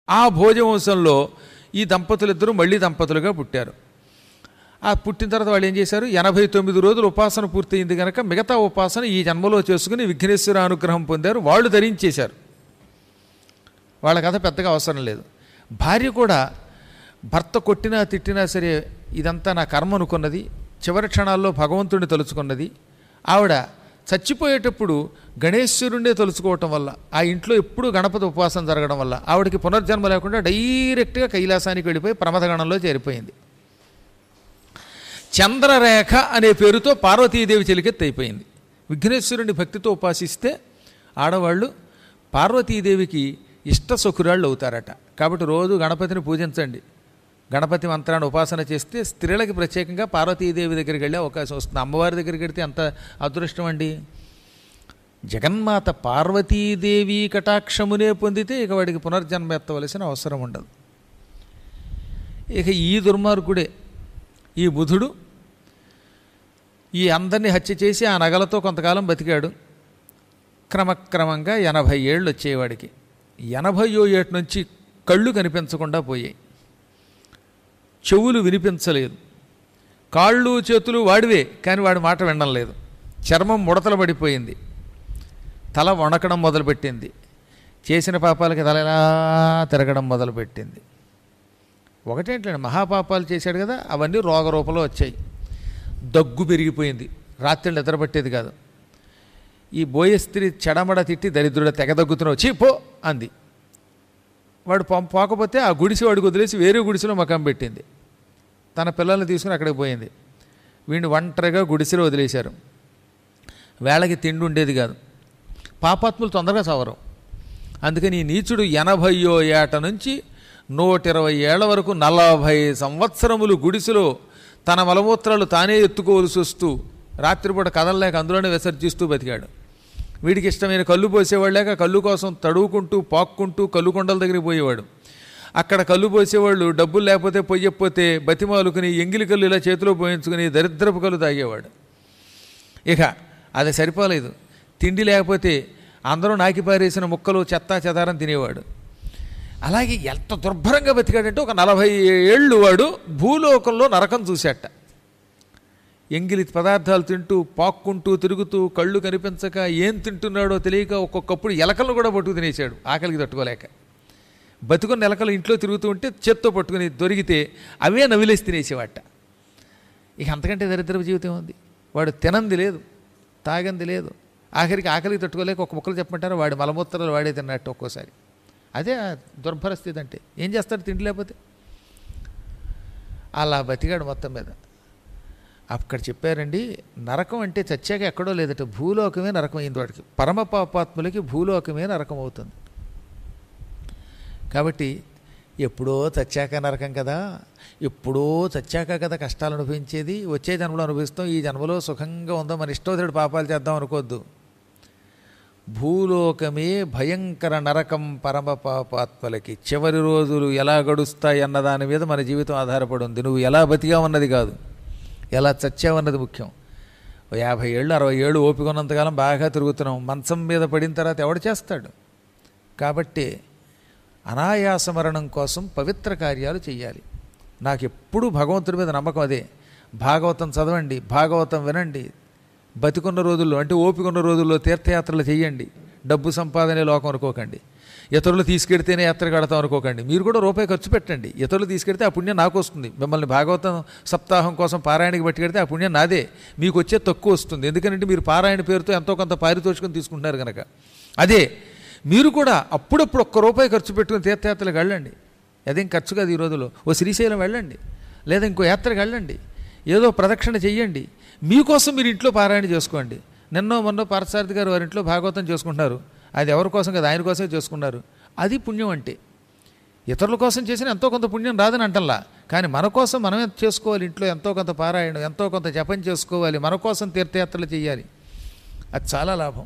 ఆ భోజవంశంలో ఈ దంపతులిద్దరూ మళ్ళీ దంపతులుగా పుట్టారు ఆ పుట్టిన తర్వాత వాళ్ళు ఏం చేశారు ఎనభై తొమ్మిది రోజులు ఉపాసన పూర్తయింది కనుక మిగతా ఉపాసన ఈ జన్మలో చేసుకుని విఘ్నేశ్వర అనుగ్రహం పొందారు వాళ్ళు ధరించేశారు వాళ్ళ కథ పెద్దగా అవసరం లేదు భార్య కూడా భర్త కొట్టినా తిట్టినా సరే ఇదంతా నా కర్మ అనుకున్నది చివరి క్షణాల్లో భగవంతుడిని తలుచుకున్నది ఆవిడ చచ్చిపోయేటప్పుడు గణేశ్వరుణ్ణే తలుచుకోవటం వల్ల ఆ ఇంట్లో ఎప్పుడూ గణపతి ఉపవాసం జరగడం వల్ల ఆవిడకి పునర్జన్మ లేకుండా డైరెక్ట్గా కైలాసానికి వెళ్ళిపోయి ప్రమథగణంలో చేరిపోయింది చంద్రరేఖ అనే పేరుతో పార్వతీదేవి చెలికెత్తి అయిపోయింది విఘ్నేశ్వరుని భక్తితో ఉపాసిస్తే ఆడవాళ్ళు పార్వతీదేవికి ఇష్ట సుఖురాళ్ళు అవుతారట కాబట్టి రోజు గణపతిని పూజించండి గణపతి మంత్రాన్ని ఉపాసన చేస్తే స్త్రీలకి ప్రత్యేకంగా పార్వతీదేవి దగ్గరికి వెళ్ళే అవకాశం వస్తుంది అమ్మవారి దగ్గరికి వెళ్తే అంత అదృష్టం అండి జగన్మాత పార్వతీదేవి కటాక్షమునే పొందితే ఇక వాడికి పునర్జన్మ ఎత్తవలసిన అవసరం ఉండదు ఇక ఈ దుర్మార్గుడే ఈ బుధుడు ఈ అందరినీ హత్య చేసి ఆ నగలతో కొంతకాలం బతికాడు క్రమక్రమంగా ఎనభై ఏళ్ళు వచ్చేవాడికి ఎనభయో ఏటి నుంచి కళ్ళు కనిపించకుండా పోయాయి చెవులు వినిపించలేదు కాళ్ళు చేతులు వాడివే కానీ వాడి మాట వినడం లేదు చర్మం ముడతలు పడిపోయింది తల వణకడం మొదలుపెట్టింది చేసిన పాపాలకి తల ఎలా తిరగడం మొదలుపెట్టింది ఒకటేంటండి మహాపాపాలు చేశాడు కదా అవన్నీ రోగ రూపంలో వచ్చాయి దగ్గు పెరిగిపోయింది రాత్రి నిద్రపట్టేది కాదు ఈ బోయ స్త్రీ చెడమడ తిట్టి దరిద్రుడ తెగ దగ్గుతున్నావు చీ పో అంది వాడు పం పోకపోతే ఆ గుడిసె వాడికి వదిలేసి వేరే గుడిసెలో మకం పెట్టింది తన పిల్లల్ని తీసుకుని అక్కడికి పోయింది వీడిని ఒంటరిగా గుడిసెలో వదిలేశారు వేళకి తిండి ఉండేది కాదు పాపాత్ములు తొందరగా చావరు అందుకని ఈ నీచుడు ఎనభయో ఏట నుంచి నూట ఇరవై ఏళ్ల వరకు నలభై సంవత్సరములు గుడిసెలో తన మలమూత్రాలు తానే ఎత్తుకోవలసి వస్తూ రాత్రిపూట కదలలేక అందులోనే విసర్జిస్తూ బతికాడు వీడికి ఇష్టమైన కళ్ళు పోసేవాడు లేక కళ్ళు కోసం తడువుకుంటూ పాక్కుంటూ కళ్ళు కొండల దగ్గరికి పోయేవాడు అక్కడ కళ్ళు పోసేవాళ్ళు డబ్బులు లేకపోతే పొయ్యకపోతే బతిమాలుకుని ఎంగిలి కళ్ళు ఇలా చేతిలో పోయించుకుని దరిద్రపు కళ్ళు తాగేవాడు ఇక అది సరిపోలేదు తిండి లేకపోతే అందరూ నాకి పారేసిన ముక్కలు చెత్తా చెదారం తినేవాడు అలాగే ఎంత దుర్భరంగా బతికాడంటే ఒక నలభై ఏళ్ళు వాడు భూలోకంలో నరకం చూశాట ఎంగిలి పదార్థాలు తింటూ పాక్కుంటూ తిరుగుతూ కళ్ళు కనిపించక ఏం తింటున్నాడో తెలియక ఒక్కొక్కప్పుడు ఎలకలను కూడా పట్టుకు తినేశాడు ఆకలికి తట్టుకోలేక బతుకున్న ఎలకలు ఇంట్లో తిరుగుతూ ఉంటే చేత్తో పట్టుకుని దొరికితే అవే నవిలేసి తినేసేవాట ఇక అంతకంటే దరిద్రపు జీవితం ఉంది వాడు తినంది లేదు తాగంది లేదు ఆఖరికి ఆకలికి తట్టుకోలేక ఒక ముక్కలు చెప్పమంటారు వాడి మలమూత్రాలు వాడే తిన్నట్టు ఒక్కోసారి అదే ఆ దుర్భర స్థితి అంటే ఏం చేస్తాడు తిండి లేకపోతే అలా బతికాడు మొత్తం మీద అక్కడ చెప్పారండి నరకం అంటే చచ్చాక ఎక్కడో లేదట భూలోకమే నరకం అయింది వాడికి పరమ పాపాత్ములకి భూలోకమే నరకం అవుతుంది కాబట్టి ఎప్పుడో చచ్చాక నరకం కదా ఎప్పుడో చచ్చాక కదా కష్టాలు అనుభవించేది వచ్చే జన్మలో అనుభవిస్తాం ఈ జన్మలో సుఖంగా ఉందో మన ఇష్టోదరుడు పాపాలు చేద్దాం అనుకోవద్దు భూలోకమే భయంకర నరకం పరమ పాపాత్మలకి చివరి రోజులు ఎలా గడుస్తాయి అన్న దాని మీద మన జీవితం ఆధారపడి ఉంది నువ్వు ఎలా బతికావన్నది కాదు ఎలా చచ్చావన్నది ముఖ్యం ఓ యాభై ఏళ్ళు అరవై ఏళ్ళు ఓపిక ఉన్నంతకాలం బాగా తిరుగుతున్నాం మంచం మీద పడిన తర్వాత ఎవడు చేస్తాడు కాబట్టి అనాయాస మరణం కోసం పవిత్ర కార్యాలు చేయాలి నాకు ఎప్పుడూ భగవంతుడి మీద నమ్మకం అదే భాగవతం చదవండి భాగవతం వినండి బతికున్న రోజుల్లో అంటే ఓపికన్న రోజుల్లో తీర్థయాత్రలు చేయండి డబ్బు సంపాదనే లోకం అనుకోకండి ఇతరులు తీసుకెడితేనే యాత్ర కడతాం అనుకోకండి మీరు కూడా రూపాయి ఖర్చు పెట్టండి ఇతరులు తీసుకెడితే ఆ పుణ్యం నాకు వస్తుంది మిమ్మల్ని భాగవతం సప్తాహం కోసం పారాయణకి పట్టుకెడితే ఆ పుణ్యం నాదే మీకు వచ్చే తక్కువ వస్తుంది ఎందుకంటే మీరు పారాయణ పేరుతో ఎంతో కొంత పారితోషికం తీసుకుంటున్నారు కనుక అదే మీరు కూడా అప్పుడప్పుడు ఒక్క రూపాయి ఖర్చు పెట్టుకుని తీర్థయాత్రలకు వెళ్ళండి అదేం ఖర్చు కాదు ఈ రోజులో ఓ శ్రీశైలం వెళ్ళండి లేదా ఇంకో యాత్రకు వెళ్ళండి ఏదో ప్రదక్షిణ చెయ్యండి మీకోసం మీరు ఇంట్లో పారాయణ చేసుకోండి నిన్నో మొన్నో పార్థసారథి గారు వారి ఇంట్లో భాగవతం చేసుకుంటున్నారు అది ఎవరి కోసం కదా ఆయన కోసమే చేసుకున్నారు అది పుణ్యం అంటే ఇతరుల కోసం చేసిన ఎంతో కొంత పుణ్యం రాదని అంటల్లా కానీ మన కోసం మనమే చేసుకోవాలి ఇంట్లో ఎంతో కొంత పారాయణం ఎంతో కొంత జపం చేసుకోవాలి మన కోసం తీర్థయాత్రలు చేయాలి అది చాలా లాభం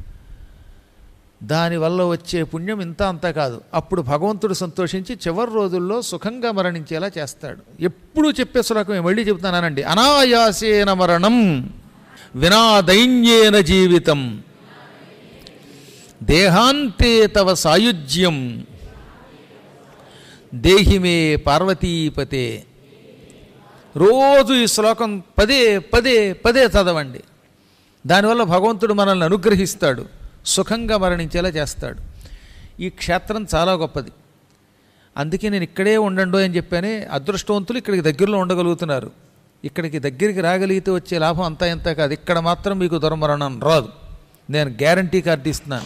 దానివల్ల వచ్చే పుణ్యం ఇంత అంతా కాదు అప్పుడు భగవంతుడు సంతోషించి చివరి రోజుల్లో సుఖంగా మరణించేలా చేస్తాడు ఎప్పుడూ చెప్పే శ్లోకమే మళ్ళీ చెప్తున్నానండి అనాయాసేన మరణం వినా దైన్యేన జీవితం దేహాంతే తవ సాయుజ్యం దేహిమే పార్వతీపతే రోజు ఈ శ్లోకం పదే పదే పదే చదవండి దానివల్ల భగవంతుడు మనల్ని అనుగ్రహిస్తాడు సుఖంగా మరణించేలా చేస్తాడు ఈ క్షేత్రం చాలా గొప్పది అందుకే నేను ఇక్కడే ఉండండు అని చెప్పానే అదృష్టవంతులు ఇక్కడికి దగ్గరలో ఉండగలుగుతున్నారు ఇక్కడికి దగ్గరికి రాగలిగితే వచ్చే లాభం అంతా ఎంత కాదు ఇక్కడ మాత్రం మీకు దుర్మరణం రాదు నేను గ్యారంటీ కార్డు ఇస్తున్నాను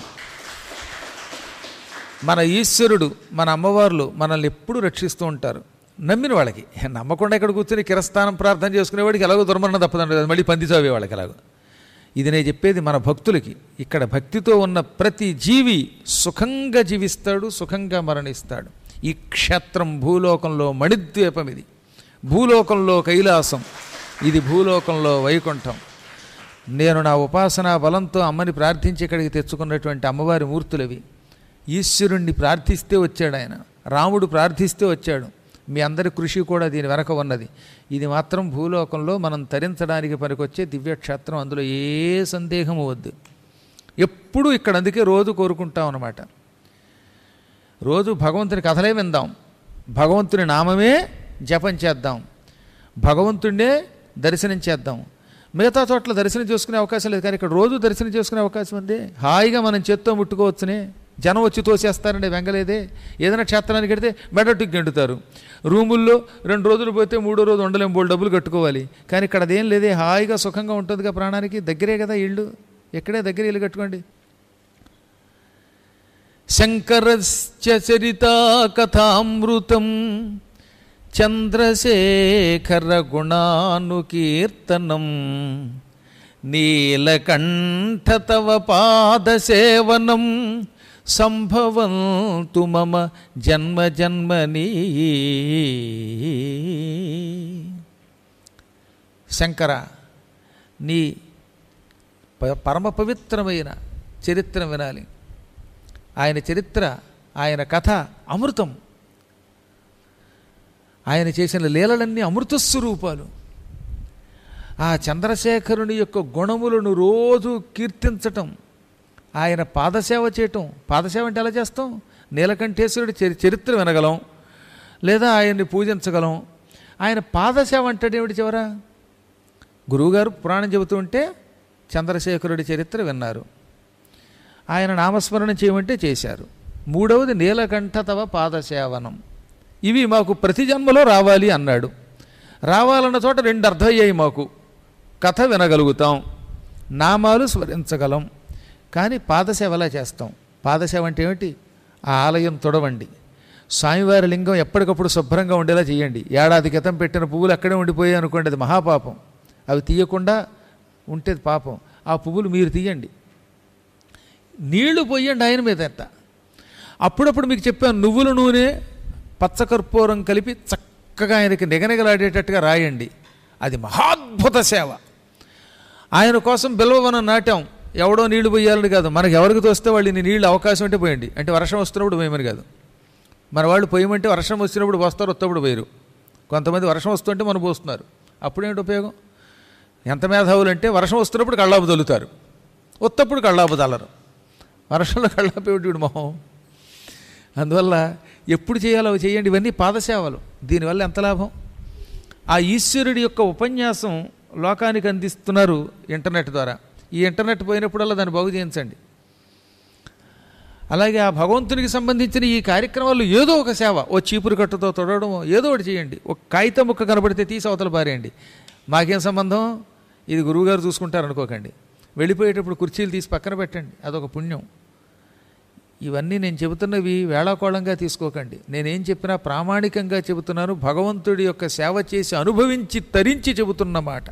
మన ఈశ్వరుడు మన అమ్మవార్లు మనల్ని ఎప్పుడూ రక్షిస్తూ ఉంటారు నమ్మిన వాళ్ళకి నమ్మకుండా ఇక్కడ కూర్చొని కిరస్థానం ప్రార్థన చేసుకునేవాడికి ఎలాగో దుర్మరణం తప్పదండి కదా మళ్ళీ పంది చావే వాళ్ళకి ఎలాగో ఇది నేను చెప్పేది మన భక్తులకి ఇక్కడ భక్తితో ఉన్న ప్రతి జీవి సుఖంగా జీవిస్తాడు సుఖంగా మరణిస్తాడు ఈ క్షేత్రం భూలోకంలో మణిద్వీపం ఇది భూలోకంలో కైలాసం ఇది భూలోకంలో వైకుంఠం నేను నా ఉపాసనా బలంతో అమ్మని ప్రార్థించి ఇక్కడికి తెచ్చుకున్నటువంటి అమ్మవారి మూర్తులవి ఈశ్వరుణ్ణి ప్రార్థిస్తే వచ్చాడు ఆయన రాముడు ప్రార్థిస్తే వచ్చాడు మీ అందరి కృషి కూడా దీని వెనక ఉన్నది ఇది మాత్రం భూలోకంలో మనం తరించడానికి పనికొచ్చే దివ్యక్షేత్రం అందులో ఏ సందేహము వద్దు ఎప్పుడూ ఇక్కడ అందుకే రోజు కోరుకుంటాం అన్నమాట రోజు భగవంతుని కథలే విందాం భగవంతుని నామమే జపం చేద్దాం భగవంతుడినే దర్శనం చేద్దాం మిగతా చోట్ల దర్శనం చేసుకునే అవకాశం లేదు కానీ ఇక్కడ రోజు దర్శనం చేసుకునే అవకాశం ఉంది హాయిగా మనం చేత్తో ముట్టుకోవచ్చునే జనం వచ్చి తోసేస్తారండి వెంగలేదే ఏదైనా క్షేత్రానికి వెడితే మెడట్టుకు గెంటుతారు రూముల్లో రెండు రోజులు పోతే మూడో రోజు ఉండలేం బోల్ డబ్బులు కట్టుకోవాలి కానీ ఇక్కడ అదేం లేదే హాయిగా సుఖంగా ఉంటుందిగా ప్రాణానికి దగ్గరే కదా ఇళ్ళు ఎక్కడే దగ్గర ఇల్లు కట్టుకోండి శంకరస్య చరితా కథామృతం చంద్రశేఖర గుణానుకీర్తనం నీలకంఠ తవ పాదసేవనం సంభవంతు మమ జన్మ జన్మనీ శంకర నీ ప- పరమ పవిత్రమైన చరిత్ర వినాలి ఆయన చరిత్ర ఆయన కథ అమృతం ఆయన చేసిన లీలలన్నీ అమృత స్వరూపాలు ఆ చంద్రశేఖరుని యొక్క గుణములను రోజు కీర్తించటం ఆయన పాదసేవ చేయటం పాదసేవ అంటే ఎలా చేస్తాం నీలకంఠేశ్వరుడి చరి చరిత్ర వినగలం లేదా ఆయన్ని పూజించగలం ఆయన పాదసేవ అంటాడేమిటి చివర గురువుగారు పురాణం చెబుతూ ఉంటే చంద్రశేఖరుడి చరిత్ర విన్నారు ఆయన నామస్మరణ చేయమంటే చేశారు మూడవది నీలకంఠ తవ పాదసేవనం ఇవి మాకు ప్రతి జన్మలో రావాలి అన్నాడు రావాలన్న చోట రెండు అర్థమయ్యాయి మాకు కథ వినగలుగుతాం నామాలు స్మరించగలం కానీ పాదసేవలా చేస్తాం పాదసేవ అంటే ఏమిటి ఆ ఆలయం తొడవండి స్వామివారి లింగం ఎప్పటికప్పుడు శుభ్రంగా ఉండేలా చేయండి ఏడాది క్రితం పెట్టిన పువ్వులు అక్కడే ఉండిపోయాయి అనుకోండి అది మహాపాపం అవి తీయకుండా ఉంటే పాపం ఆ పువ్వులు మీరు తీయండి నీళ్లు పోయండి ఆయన మీద ఎంత అప్పుడప్పుడు మీకు చెప్పాను నువ్వుల నూనె పచ్చకర్పూరం కలిపి చక్కగా ఆయనకి నిగనిగలాడేటట్టుగా రాయండి అది మహాద్భుత సేవ ఆయన కోసం బిల్వవనం నాటాం ఎవడో నీళ్లు పోయాలని కాదు మనకి ఎవరికి తోస్తే వాళ్ళు ఇన్ని నీళ్ళు అవకాశం అంటే పోయండి అంటే వర్షం వస్తున్నప్పుడు పోయమని కాదు మన వాళ్ళు పోయమంటే వర్షం వచ్చినప్పుడు పోస్తారు వస్తప్పుడు పోయరు కొంతమంది వర్షం వస్తుంటే మనం పోస్తున్నారు అప్పుడేంటి ఉపయోగం ఎంత మేధావులు అంటే వర్షం వస్తున్నప్పుడు కళ్ళాపు తొలుతారు ఉత్తప్పుడు కళ్ళాపు తల్లరు వర్షంలో కళ్ళాపు ఏమిటి వీడు మొహం అందువల్ల ఎప్పుడు చేయాలో అవి చేయండి ఇవన్నీ పాదసేవలు దీనివల్ల ఎంత లాభం ఆ ఈశ్వరుడి యొక్క ఉపన్యాసం లోకానికి అందిస్తున్నారు ఇంటర్నెట్ ద్వారా ఈ ఇంటర్నెట్ పోయినప్పుడల్లా దాన్ని బాగు చేయించండి అలాగే ఆ భగవంతునికి సంబంధించిన ఈ కార్యక్రమాల్లో ఏదో ఒక సేవ ఓ చీపురు కట్టుతో తొడవడం ఏదో ఒకటి చేయండి ఒక కాగితం ముక్క కనబడితే తీసి అవతల పారేయండి మాకేం సంబంధం ఇది గురువుగారు చూసుకుంటారు అనుకోకండి వెళ్ళిపోయేటప్పుడు కుర్చీలు తీసి పక్కన పెట్టండి అదొక పుణ్యం ఇవన్నీ నేను చెబుతున్నవి వేళాకోళంగా తీసుకోకండి నేనేం చెప్పినా ప్రామాణికంగా చెబుతున్నాను భగవంతుడి యొక్క సేవ చేసి అనుభవించి తరించి చెబుతున్న మాట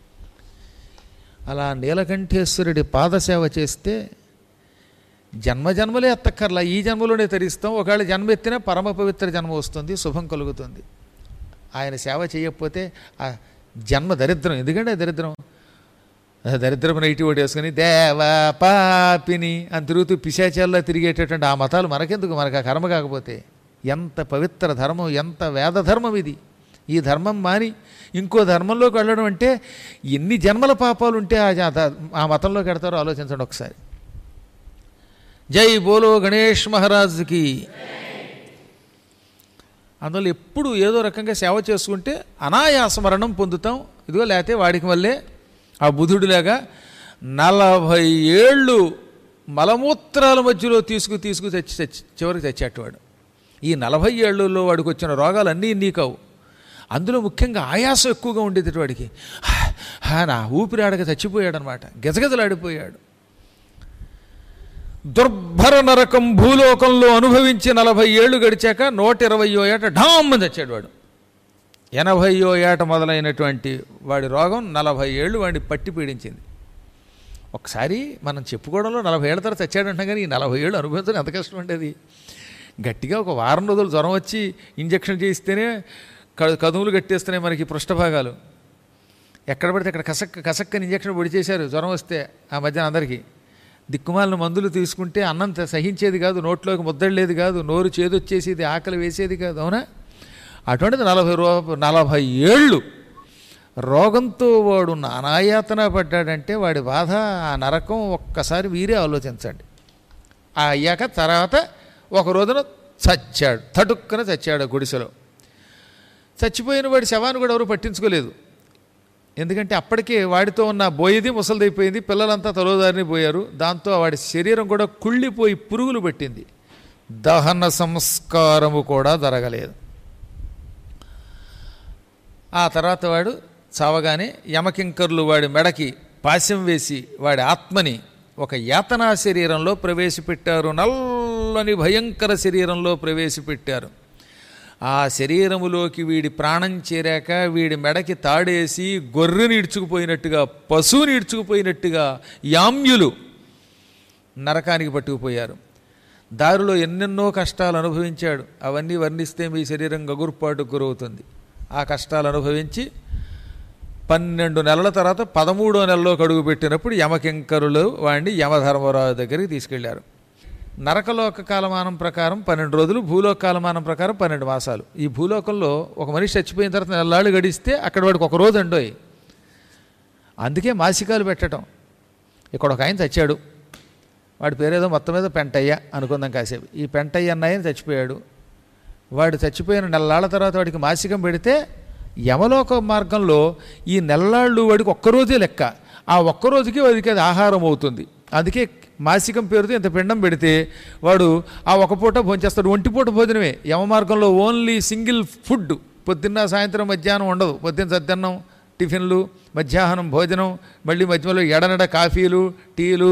అలా నీలకంఠేశ్వరుడి పాదసేవ చేస్తే జన్మ జన్మలే ఎత్తక్కర్లా ఈ జన్మలోనే తరిస్తాం ఒకవేళ జన్మ ఎత్తినా పరమ పవిత్ర జన్మ వస్తుంది శుభం కలుగుతుంది ఆయన సేవ చేయకపోతే ఆ జన్మ దరిద్రం ఎందుకంటే ఆ దరిద్రం ఆ దరిద్రం నైటి ఒకటి వేసుకుని దేవా పాపిని అని తిరుగుతూ పిశాచాల్లో తిరిగేటటువంటి ఆ మతాలు మనకెందుకు మనకు ఆ కర్మ కాకపోతే ఎంత పవిత్ర ధర్మం ఎంత వేద ధర్మం ఇది ఈ ధర్మం మాని ఇంకో ధర్మంలోకి వెళ్ళడం అంటే ఎన్ని జన్మల పాపాలు ఉంటే ఆ జా- ఆ మతంలోకి వెడతారో ఆలోచించండి ఒకసారి జై బోలో గణేష్ మహారాజ్కి అందువల్ల ఎప్పుడు ఏదో రకంగా సేవ చేసుకుంటే అనాయాస మరణం పొందుతాం ఇదిగో లేకపోతే వాడికి వల్లే ఆ బుధుడిలాగా నలభై ఏళ్ళు మలమూత్రాల మధ్యలో తీసుకు తీసుకు తెచ్చి తెచ్చి చివరికి తెచ్చేటవాడు ఈ నలభై ఏళ్ళలో వాడికి వచ్చిన రోగాలు అన్నీ ఇన్ని కావు అందులో ముఖ్యంగా ఆయాసం ఎక్కువగా ఉండేది వాడికి హా, నా ఊపిరాడక చచ్చిపోయాడనమాట గజగజలాడిపోయాడు దుర్భర నరకం భూలోకంలో అనుభవించి నలభై ఏళ్ళు గడిచాక నూట ఇరవయో ఏట ఢామ్మని చచ్చాడు వాడు ఎనభైయో ఏట మొదలైనటువంటి వాడి రోగం నలభై ఏళ్ళు వాడిని పట్టి పీడించింది ఒకసారి మనం చెప్పుకోవడంలో నలభై ఏళ్ళ తర్వాత చచ్చాడంటాం కానీ ఈ నలభై ఏళ్ళు అనుభవించడం ఎంత కష్టం ఉండేది గట్టిగా ఒక వారం రోజులు జ్వరం వచ్చి ఇంజక్షన్ చేయిస్తేనే క- కదుములు కట్టేస్తున్నాయి మనకి పృష్ఠభాగాలు ఎక్కడ పడితే అక్కడ కసక్ కసక్కని ఇంజక్షన్ పొడి చేశారు జ్వరం వస్తే ఆ మధ్యన అందరికీ దిక్కుమాలిన మందులు తీసుకుంటే అన్నం త- సహించేది కాదు నోట్లోకి ముద్దడలేదు కాదు నోరు చేదొచ్చేసేది ఆకలి వేసేది కాదు అవునా అటువంటిది నలభై రో నలభై ఏళ్ళు రోగంతో వాడు నానాయాతన పడ్డాడంటే వాడి బాధ ఆ నరకం ఒక్కసారి వీరే ఆలోచించండి ఆ అయ్యాక తర్వాత ఒక రోజున చచ్చాడు తటుక్కన చచ్చాడు ఆ గుడిసెలో చచ్చిపోయిన వాడి శవాన్ని కూడా ఎవరు పట్టించుకోలేదు ఎందుకంటే అప్పటికే వాడితో ఉన్న బోయేది ముసలిదైపోయింది పిల్లలంతా తలోదారిని పోయారు దాంతో వాడి శరీరం కూడా కుళ్ళిపోయి పురుగులు పట్టింది దహన సంస్కారము కూడా జరగలేదు ఆ తర్వాత వాడు చావగానే యమకింకర్లు వాడి మెడకి పాశం వేసి వాడి ఆత్మని ఒక యాతనా శరీరంలో ప్రవేశపెట్టారు నల్లని భయంకర శరీరంలో ప్రవేశపెట్టారు ఆ శరీరములోకి వీడి ప్రాణం చేరాక వీడి మెడకి తాడేసి గొర్రెని ఇడ్చుకుపోయినట్టుగా పశువుని ఇడ్చుకుపోయినట్టుగా యామ్యులు నరకానికి పట్టుకుపోయారు దారిలో ఎన్నెన్నో కష్టాలు అనుభవించాడు అవన్నీ వర్ణిస్తే మీ శరీరం గగుర్పాటుకు గురవుతుంది ఆ కష్టాలు అనుభవించి పన్నెండు నెలల తర్వాత పదమూడో నెలలో కడుగు పెట్టినప్పుడు యమకింకరులు వాడిని యమధర్మరాజు దగ్గరికి తీసుకెళ్లారు నరకలోక కాలమానం ప్రకారం పన్నెండు రోజులు భూలోక కాలమానం ప్రకారం పన్నెండు మాసాలు ఈ భూలోకంలో ఒక మనిషి చచ్చిపోయిన తర్వాత నెలలాళ్ళు గడిస్తే అక్కడ వాడికి ఒక రోజు అండోయ్ అందుకే మాసికాలు పెట్టడం ఇక్కడ ఒక ఆయన చచ్చాడు వాడి పేరేదో మొత్తం మీద పెంటయ్య అనుకుందాం కాసేపు ఈ పెంటయ్య అన్నయ్యని చచ్చిపోయాడు వాడు చచ్చిపోయిన నెలలాళ్ళ తర్వాత వాడికి మాసికం పెడితే యమలోక మార్గంలో ఈ నెలలాళ్ళు వాడికి ఒక్కరోజే లెక్క ఆ ఒక్కరోజుకి వాడికి అది ఆహారం అవుతుంది అందుకే మాసికం పేరుతో ఇంత పిండం పెడితే వాడు ఆ ఒక పూట భోంచేస్తాడు ఒంటి పూట భోజనమే యమ మార్గంలో ఓన్లీ సింగిల్ ఫుడ్ పొద్దున్న సాయంత్రం మధ్యాహ్నం ఉండదు పొద్దున్న సద్దన్నం టిఫిన్లు మధ్యాహ్నం భోజనం మళ్ళీ మధ్యలో ఎడనడ కాఫీలు టీలు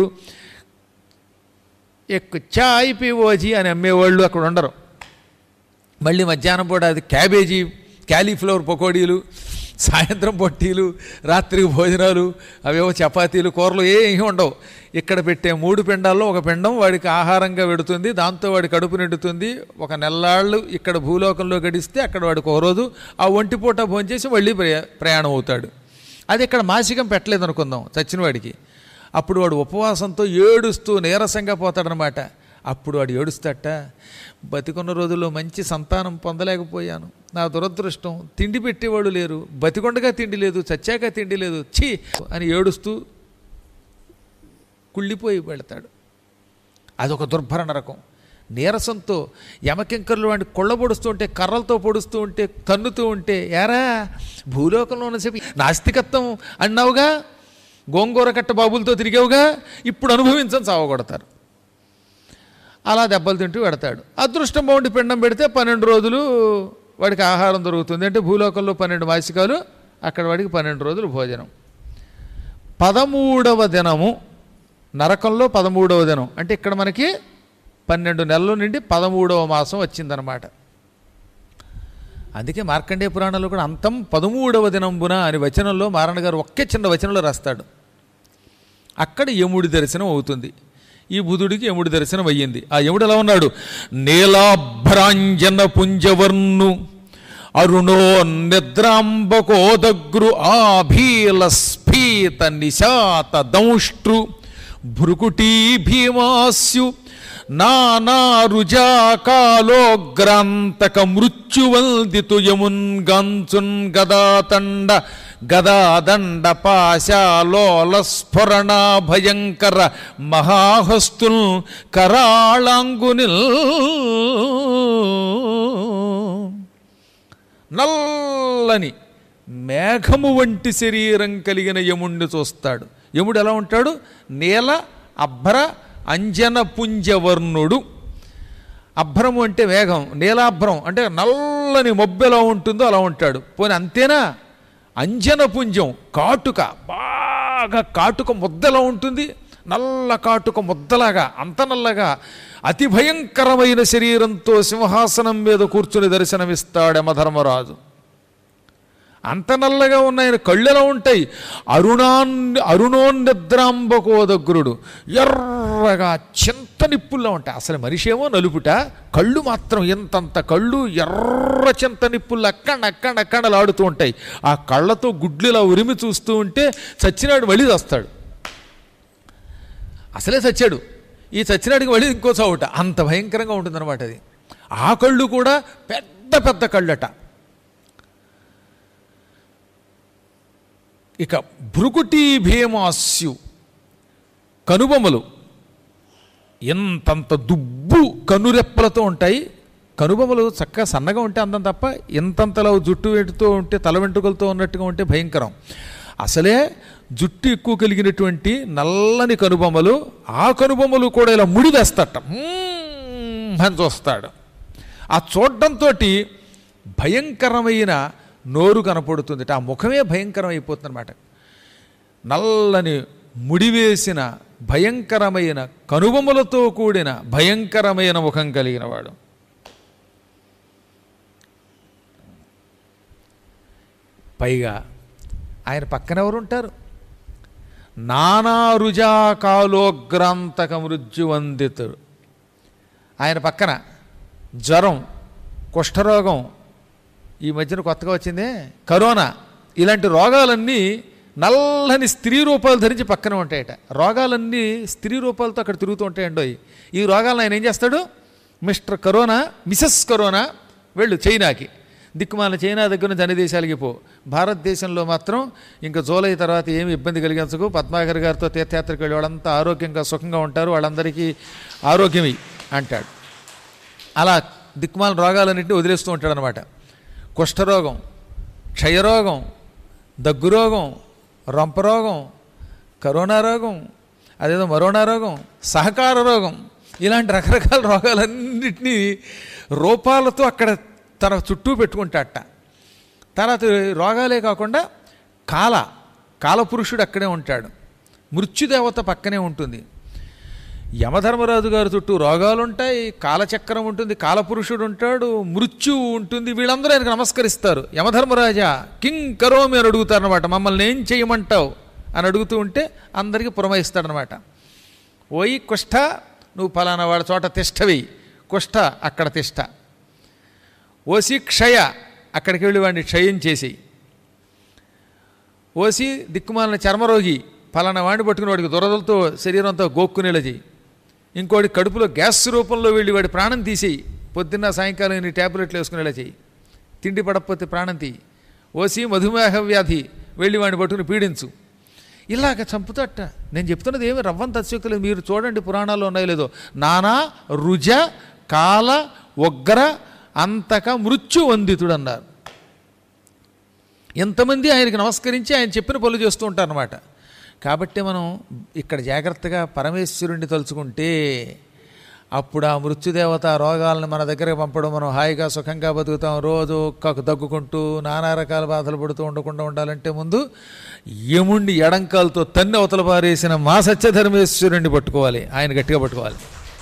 ఎక్కువ చాయ్ పివోజీ అని అమ్మేవాళ్ళు అక్కడ ఉండరు మళ్ళీ మధ్యాహ్నం పూట అది క్యాబేజీ క్యాలీఫ్లవర్ పకోడీలు సాయంత్రం పొట్టీలు రాత్రికి భోజనాలు అవేవో చపాతీలు కూరలు ఏమీ ఉండవు ఇక్కడ పెట్టే మూడు పిండాల్లో ఒక పిండం వాడికి ఆహారంగా పెడుతుంది దాంతో వాడి కడుపు నిండుతుంది ఒక నెల్లాళ్ళు ఇక్కడ భూలోకంలో గడిస్తే అక్కడ వాడికి ఒక రోజు ఆ ఒంటి పూట భోంచేసి మళ్ళీ ప్రయా ప్రయాణం అవుతాడు అది ఇక్కడ మాసికం పెట్టలేదు అనుకుందాం చచ్చిన వాడికి అప్పుడు వాడు ఉపవాసంతో ఏడుస్తూ నీరసంగా పోతాడనమాట అప్పుడు వాడు ఏడుస్తాట బతికున్న రోజుల్లో మంచి సంతానం పొందలేకపోయాను నా దురదృష్టం తిండి పెట్టేవాడు లేరు బతికొండగా తిండి లేదు చచ్చాక తిండి లేదు ఛీ అని ఏడుస్తూ కుళ్ళిపోయి వెళతాడు అదొక దుర్భర నరకం నీరసంతో యమకింకర్లు వాడిని కొళ్ళబొడుస్తూ ఉంటే కర్రలతో పొడుస్తూ ఉంటే తన్నుతూ ఉంటే ఏరా భూలోకంలో ఉన్నసేపు నాస్తికత్వం అన్నావుగా గోంగూర కట్ట బాబులతో తిరిగావుగా ఇప్పుడు అనుభవించని చావగొడతారు అలా దెబ్బలు తింటూ పెడతాడు అదృష్టం బాగుండి పిండం పెడితే పన్నెండు రోజులు వాడికి ఆహారం దొరుకుతుంది అంటే భూలోకంలో పన్నెండు మాసికాలు అక్కడ వాడికి పన్నెండు రోజులు భోజనం పదమూడవ దినము నరకంలో పదమూడవ దినం అంటే ఇక్కడ మనకి పన్నెండు నెలల నుండి పదమూడవ మాసం వచ్చిందనమాట అందుకే మార్కండేయ పురాణంలో కూడా అంతం పదమూడవ దినంబున అని వచనంలో మారణ గారు ఒకే చిన్న వచనంలో రాస్తాడు అక్కడ యముడి దర్శనం అవుతుంది ఈ బుధుడికి యముడి దర్శనం అయ్యింది ఆ యముడు ఎలా ఉన్నాడు నీలాభ్రాంజన పుంజవర్ణు అరుణో నిద్రాంబకోదగ్రు ఆభీల స్ఫీత నిశాత దంష్ట్రు భృకుటీ భీమాస్యు నానారుజాకాలోగ్రాంతక మృత్యువందితు యమున్ గంచున్ గదాతండ గదాదండ పాశాలోల స్ఫురణ భయంకర మహాహస్తుల్ కరాళాంగునిల్ నల్లని మేఘము వంటి శరీరం కలిగిన యముణ్ణి చూస్తాడు యముడు ఎలా ఉంటాడు నీల అభ్ర అంజన పుంజవర్ణుడు అభ్రము అంటే వేగం నీలాభ్రం అంటే నల్లని మొబ్బు ఎలా ఉంటుందో అలా ఉంటాడు పోనీ అంతేనా అంజన పుంజం కాటుక బాగా కాటుక ముద్ద ఎలా ఉంటుంది నల్ల కాటుక ముద్దలాగా అంత నల్లగా అతి భయంకరమైన శరీరంతో సింహాసనం మీద కూర్చుని దర్శనమిస్తాడు యమధర్మరాజు అంత నల్లగా ఉన్న ఆయన కళ్ళు ఎలా ఉంటాయి అరుణాన్ అరుణోన్నిద్రాంబకోదగ్రుడు ఎర్రగా చింత నిప్పుల్లో ఉంటాయి అసలు మనిషి ఏమో నలుపుట కళ్ళు మాత్రం ఎంతంత కళ్ళు ఎర్ర చింత నిప్పులు అక్కడ అక్కడ అక్కడలాడుతూ ఉంటాయి ఆ కళ్ళతో గుడ్లు ఇలా ఉరిమి చూస్తూ ఉంటే చచ్చినాడు మళ్ళీ వస్తాడు అసలే చచ్చాడు ఈ చచ్చినాడికి మళ్ళీ ఇంకో చోట అంత భయంకరంగా ఉంటుందన్నమాట అది ఆ కళ్ళు కూడా పెద్ద పెద్ద కళ్ళట ఇక భృకుటి భీమాస్యు కనుబొమ్మలు ఎంతంత దుబ్బు కనురెప్పలతో ఉంటాయి కనుబొమ్మలు చక్కగా సన్నగా ఉంటే అందం తప్ప ఇంతంతలా జుట్టు వెంటుతో ఉంటే తల వెంట్రుకలతో ఉన్నట్టుగా ఉంటే భయంకరం అసలే జుట్టు ఎక్కువ కలిగినటువంటి నల్లని కనుబొమ్మలు ఆ కనుబొమ్మలు కూడా ఇలా ముడివేస్తట మ్మ్ అని చూస్తాడు ఆ చూడడంతో భయంకరమైన నోరు కనపడుతుంది ఆ ముఖమే భయంకరం అయిపోతుంది అనమాట నల్లని ముడివేసిన భయంకరమైన కనుబొమ్మలతో కూడిన భయంకరమైన ముఖం కలిగిన వాడు పైగా ఆయన పక్కన ఎవరు ఉంటారు నానారుజాకాలోగ్రాంతక మృత్యువందితుడు ఆయన పక్కన జ్వరం కుష్ఠరోగం ఈ మధ్యన కొత్తగా వచ్చిందే కరోనా ఇలాంటి రోగాలన్నీ నల్లని స్త్రీ రూపాలు ధరించి పక్కన ఉంటాయట రోగాలన్నీ స్త్రీ రూపాలతో అక్కడ తిరుగుతూ ఉంటాయండో ఈ రోగాలను ఆయన ఏం చేస్తాడు మిస్టర్ కరోనా మిసెస్ కరోనా వెళ్ళు చైనాకి దిక్కుమాల చైనా దగ్గర నుంచి అన్ని దేశాలకి పో భారతదేశంలో మాత్రం ఇంకా జూలై తర్వాత ఏమి ఇబ్బంది కలిగించకు పద్మాకర్ గారితో తీర్థయాత్రకు వెళ్ళి వాళ్ళంతా ఆరోగ్యంగా సుఖంగా ఉంటారు వాళ్ళందరికీ ఆరోగ్యమి అంటాడు అలా దిక్కుమాల రోగాలన్నింటినీ వదిలేస్తూ ఉంటాడు అనమాట కుష్ఠరోగం క్షయరోగం దగ్గురోగం రొంపరోగం కరోనా రోగం అదేదో మరోనా రోగం సహకార రోగం ఇలాంటి రకరకాల రోగాలన్నింటినీ రూపాలతో అక్కడ తన చుట్టూ పెట్టుకుంటాడట తర్వాత రోగాలే కాకుండా కాల కాలపురుషుడు అక్కడే ఉంటాడు మృత్యుదేవత పక్కనే ఉంటుంది యమధర్మరాజు గారి చుట్టూ రోగాలుంటాయి కాలచక్రం ఉంటుంది కాలపురుషుడు ఉంటాడు మృత్యువు ఉంటుంది వీళ్ళందరూ ఆయనకు నమస్కరిస్తారు యమధర్మరాజా కింగ్ కరోమి అని అడుగుతారనమాట మమ్మల్ని ఏం చేయమంటావు అని అడుగుతూ ఉంటే అందరికీ పురమాయిస్తాడనమాట ఓయి కుష్ఠ నువ్వు ఫలానా వాడి చోట తిష్టవి కుష్ఠ అక్కడ తిష్ట ఓసి క్షయ అక్కడికి వెళ్ళి వాడిని క్షయం చేసి ఓసి దిక్కుమాలిన చర్మరోగి ఫలానా వాడిని పట్టుకుని వాడికి దురదలతో శరీరంతో గోక్కునేలా చేయి ఇంకోటి కడుపులో గ్యాస్ రూపంలో వెళ్ళి వాడి ప్రాణం తీసేయి పొద్దున్న సాయంకాలం నీ ట్యాబ్లెట్లు వేసుకునేలా చేయి తిండి పడకపోతే ప్రాణం తీయి ఓసి మధుమేహ వ్యాధి వెళ్ళి వాడిని పట్టుకుని పీడించు ఇలాగ చంపుతట నేను చెప్తున్నది ఏమి రవ్వంత అత్యుక్తలేదు మీరు చూడండి పురాణాల్లో ఉన్నాయో లేదో నానా రుజ కాల ఉగ్ర అంతక మృత్యు వందితుడు అన్నారు ఎంతమంది ఆయనకి నమస్కరించి ఆయన చెప్పిన పనులు చేస్తూ ఉంటారన్నమాట కాబట్టి మనం ఇక్కడ జాగ్రత్తగా పరమేశ్వరుణ్ణి తలుచుకుంటే అప్పుడు ఆ మృత్యుదేవత ఆ రోగాలను మన దగ్గరకు పంపడం మనం హాయిగా సుఖంగా బతుకుతాం రోజు ఒక్క దగ్గుకుంటూ నానా రకాల బాధలు పడుతూ ఉండకుండా ఉండాలంటే ముందు యముణ్ణి ఎడంకాలతో తన్ని అవతల పారేసిన మా సత్యధర్మేశ్వరుణ్ణి పట్టుకోవాలి ఆయన గట్టిగా పట్టుకోవాలి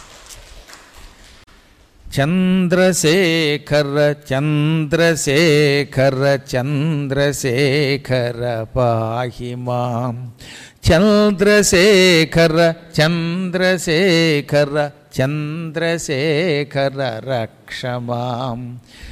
చంద్రశేఖర చంద్రశేఖర చంద్రశేఖర పాహి మాం చంద్రశేఖర చంద్రశేఖర చంద్రశేఖర రక్ష మాం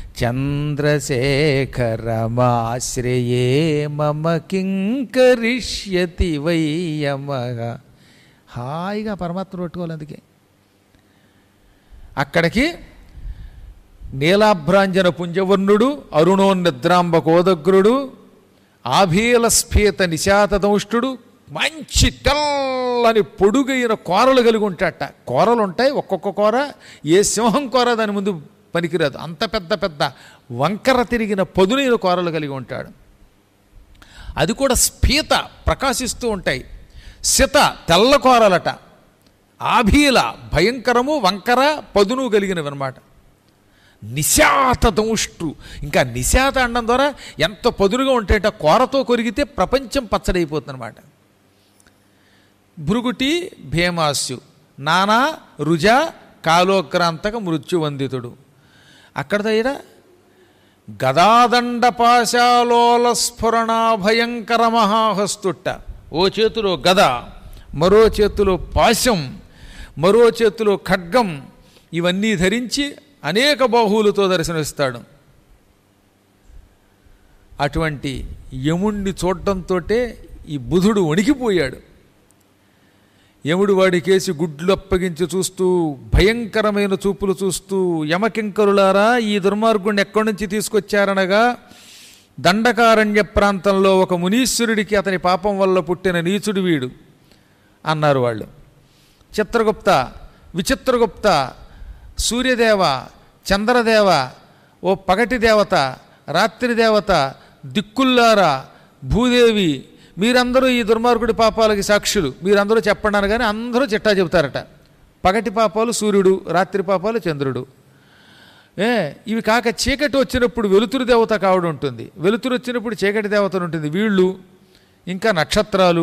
చంద్రశేఖరమాశ్రయే మమ కింకరిష్యతి వయ్యమగ హాయిగా పరమాత్మ పట్టుకోవాలి అందుకే అక్కడికి నీలాభ్రాంజన పుంజవర్ణుడు అరుణోన్నిద్రాంబ కోదగ్రుడు ఆభీల స్ఫీత నిశాతదంష్టుడు మంచి తెల్లని పొడుగైన కూరలు కలిగి ఉంటాట కూరలు ఉంటాయి ఒక్కొక్క కూర ఏ సింహం కూర దాని ముందు పనికిరాదు అంత పెద్ద పెద్ద వంకర తిరిగిన పదునైన కూరలు కలిగి ఉంటాడు అది కూడా స్ఫీత ప్రకాశిస్తూ ఉంటాయి శిత తెల్ల కూరలట ఆభీల భయంకరము వంకర పదును కలిగినవి అనమాట నిశాత దంష్ట్రు ఇంకా నిశాత అనడం ద్వారా ఎంత పదునుగా ఉంటాయంటే కూరతో కొరిగితే ప్రపంచం పచ్చడైపోతుంది అనమాట భృగుటి భీమాస్యు నానా రుజ కాలోక్రాంతక మృత్యువందితుడు అక్కడ దగ్గర గదాదండ పాశాలోల స్ఫురణ భయంకర మహాహస్తుట్ట ఓ చేతిలో గద మరో చేతిలో పాశం మరో చేతిలో ఖడ్గం ఇవన్నీ ధరించి అనేక బాహువులతో దర్శనమిస్తాడు అటువంటి యముణ్ణి చూడటంతో ఈ బుధుడు వణికిపోయాడు యముడు వాడి కేసి గుడ్లు అప్పగించి చూస్తూ భయంకరమైన చూపులు చూస్తూ యమకింకరులారా ఈ దుర్మార్గుణ్ణి ఎక్కడి నుంచి తీసుకొచ్చారనగా దండకారణ్య ప్రాంతంలో ఒక మునీశ్వరుడికి అతని పాపం వల్ల పుట్టిన నీచుడు వీడు అన్నారు వాళ్ళు చిత్రగుప్త విచిత్రగుప్త సూర్యదేవ చంద్రదేవ ఓ పగటి దేవత రాత్రి దేవత దిక్కుల్లారా భూదేవి మీరందరూ ఈ దుర్మార్గుడి పాపాలకి సాక్షులు మీరందరూ చెప్పండి అనగానే అందరూ చిట్టా చెబుతారట పగటి పాపాలు సూర్యుడు రాత్రి పాపాలు చంద్రుడు ఏ ఇవి కాక చీకటి వచ్చినప్పుడు వెలుతురు దేవత కావడం ఉంటుంది వెలుతురు వచ్చినప్పుడు చీకటి దేవతను ఉంటుంది వీళ్ళు ఇంకా నక్షత్రాలు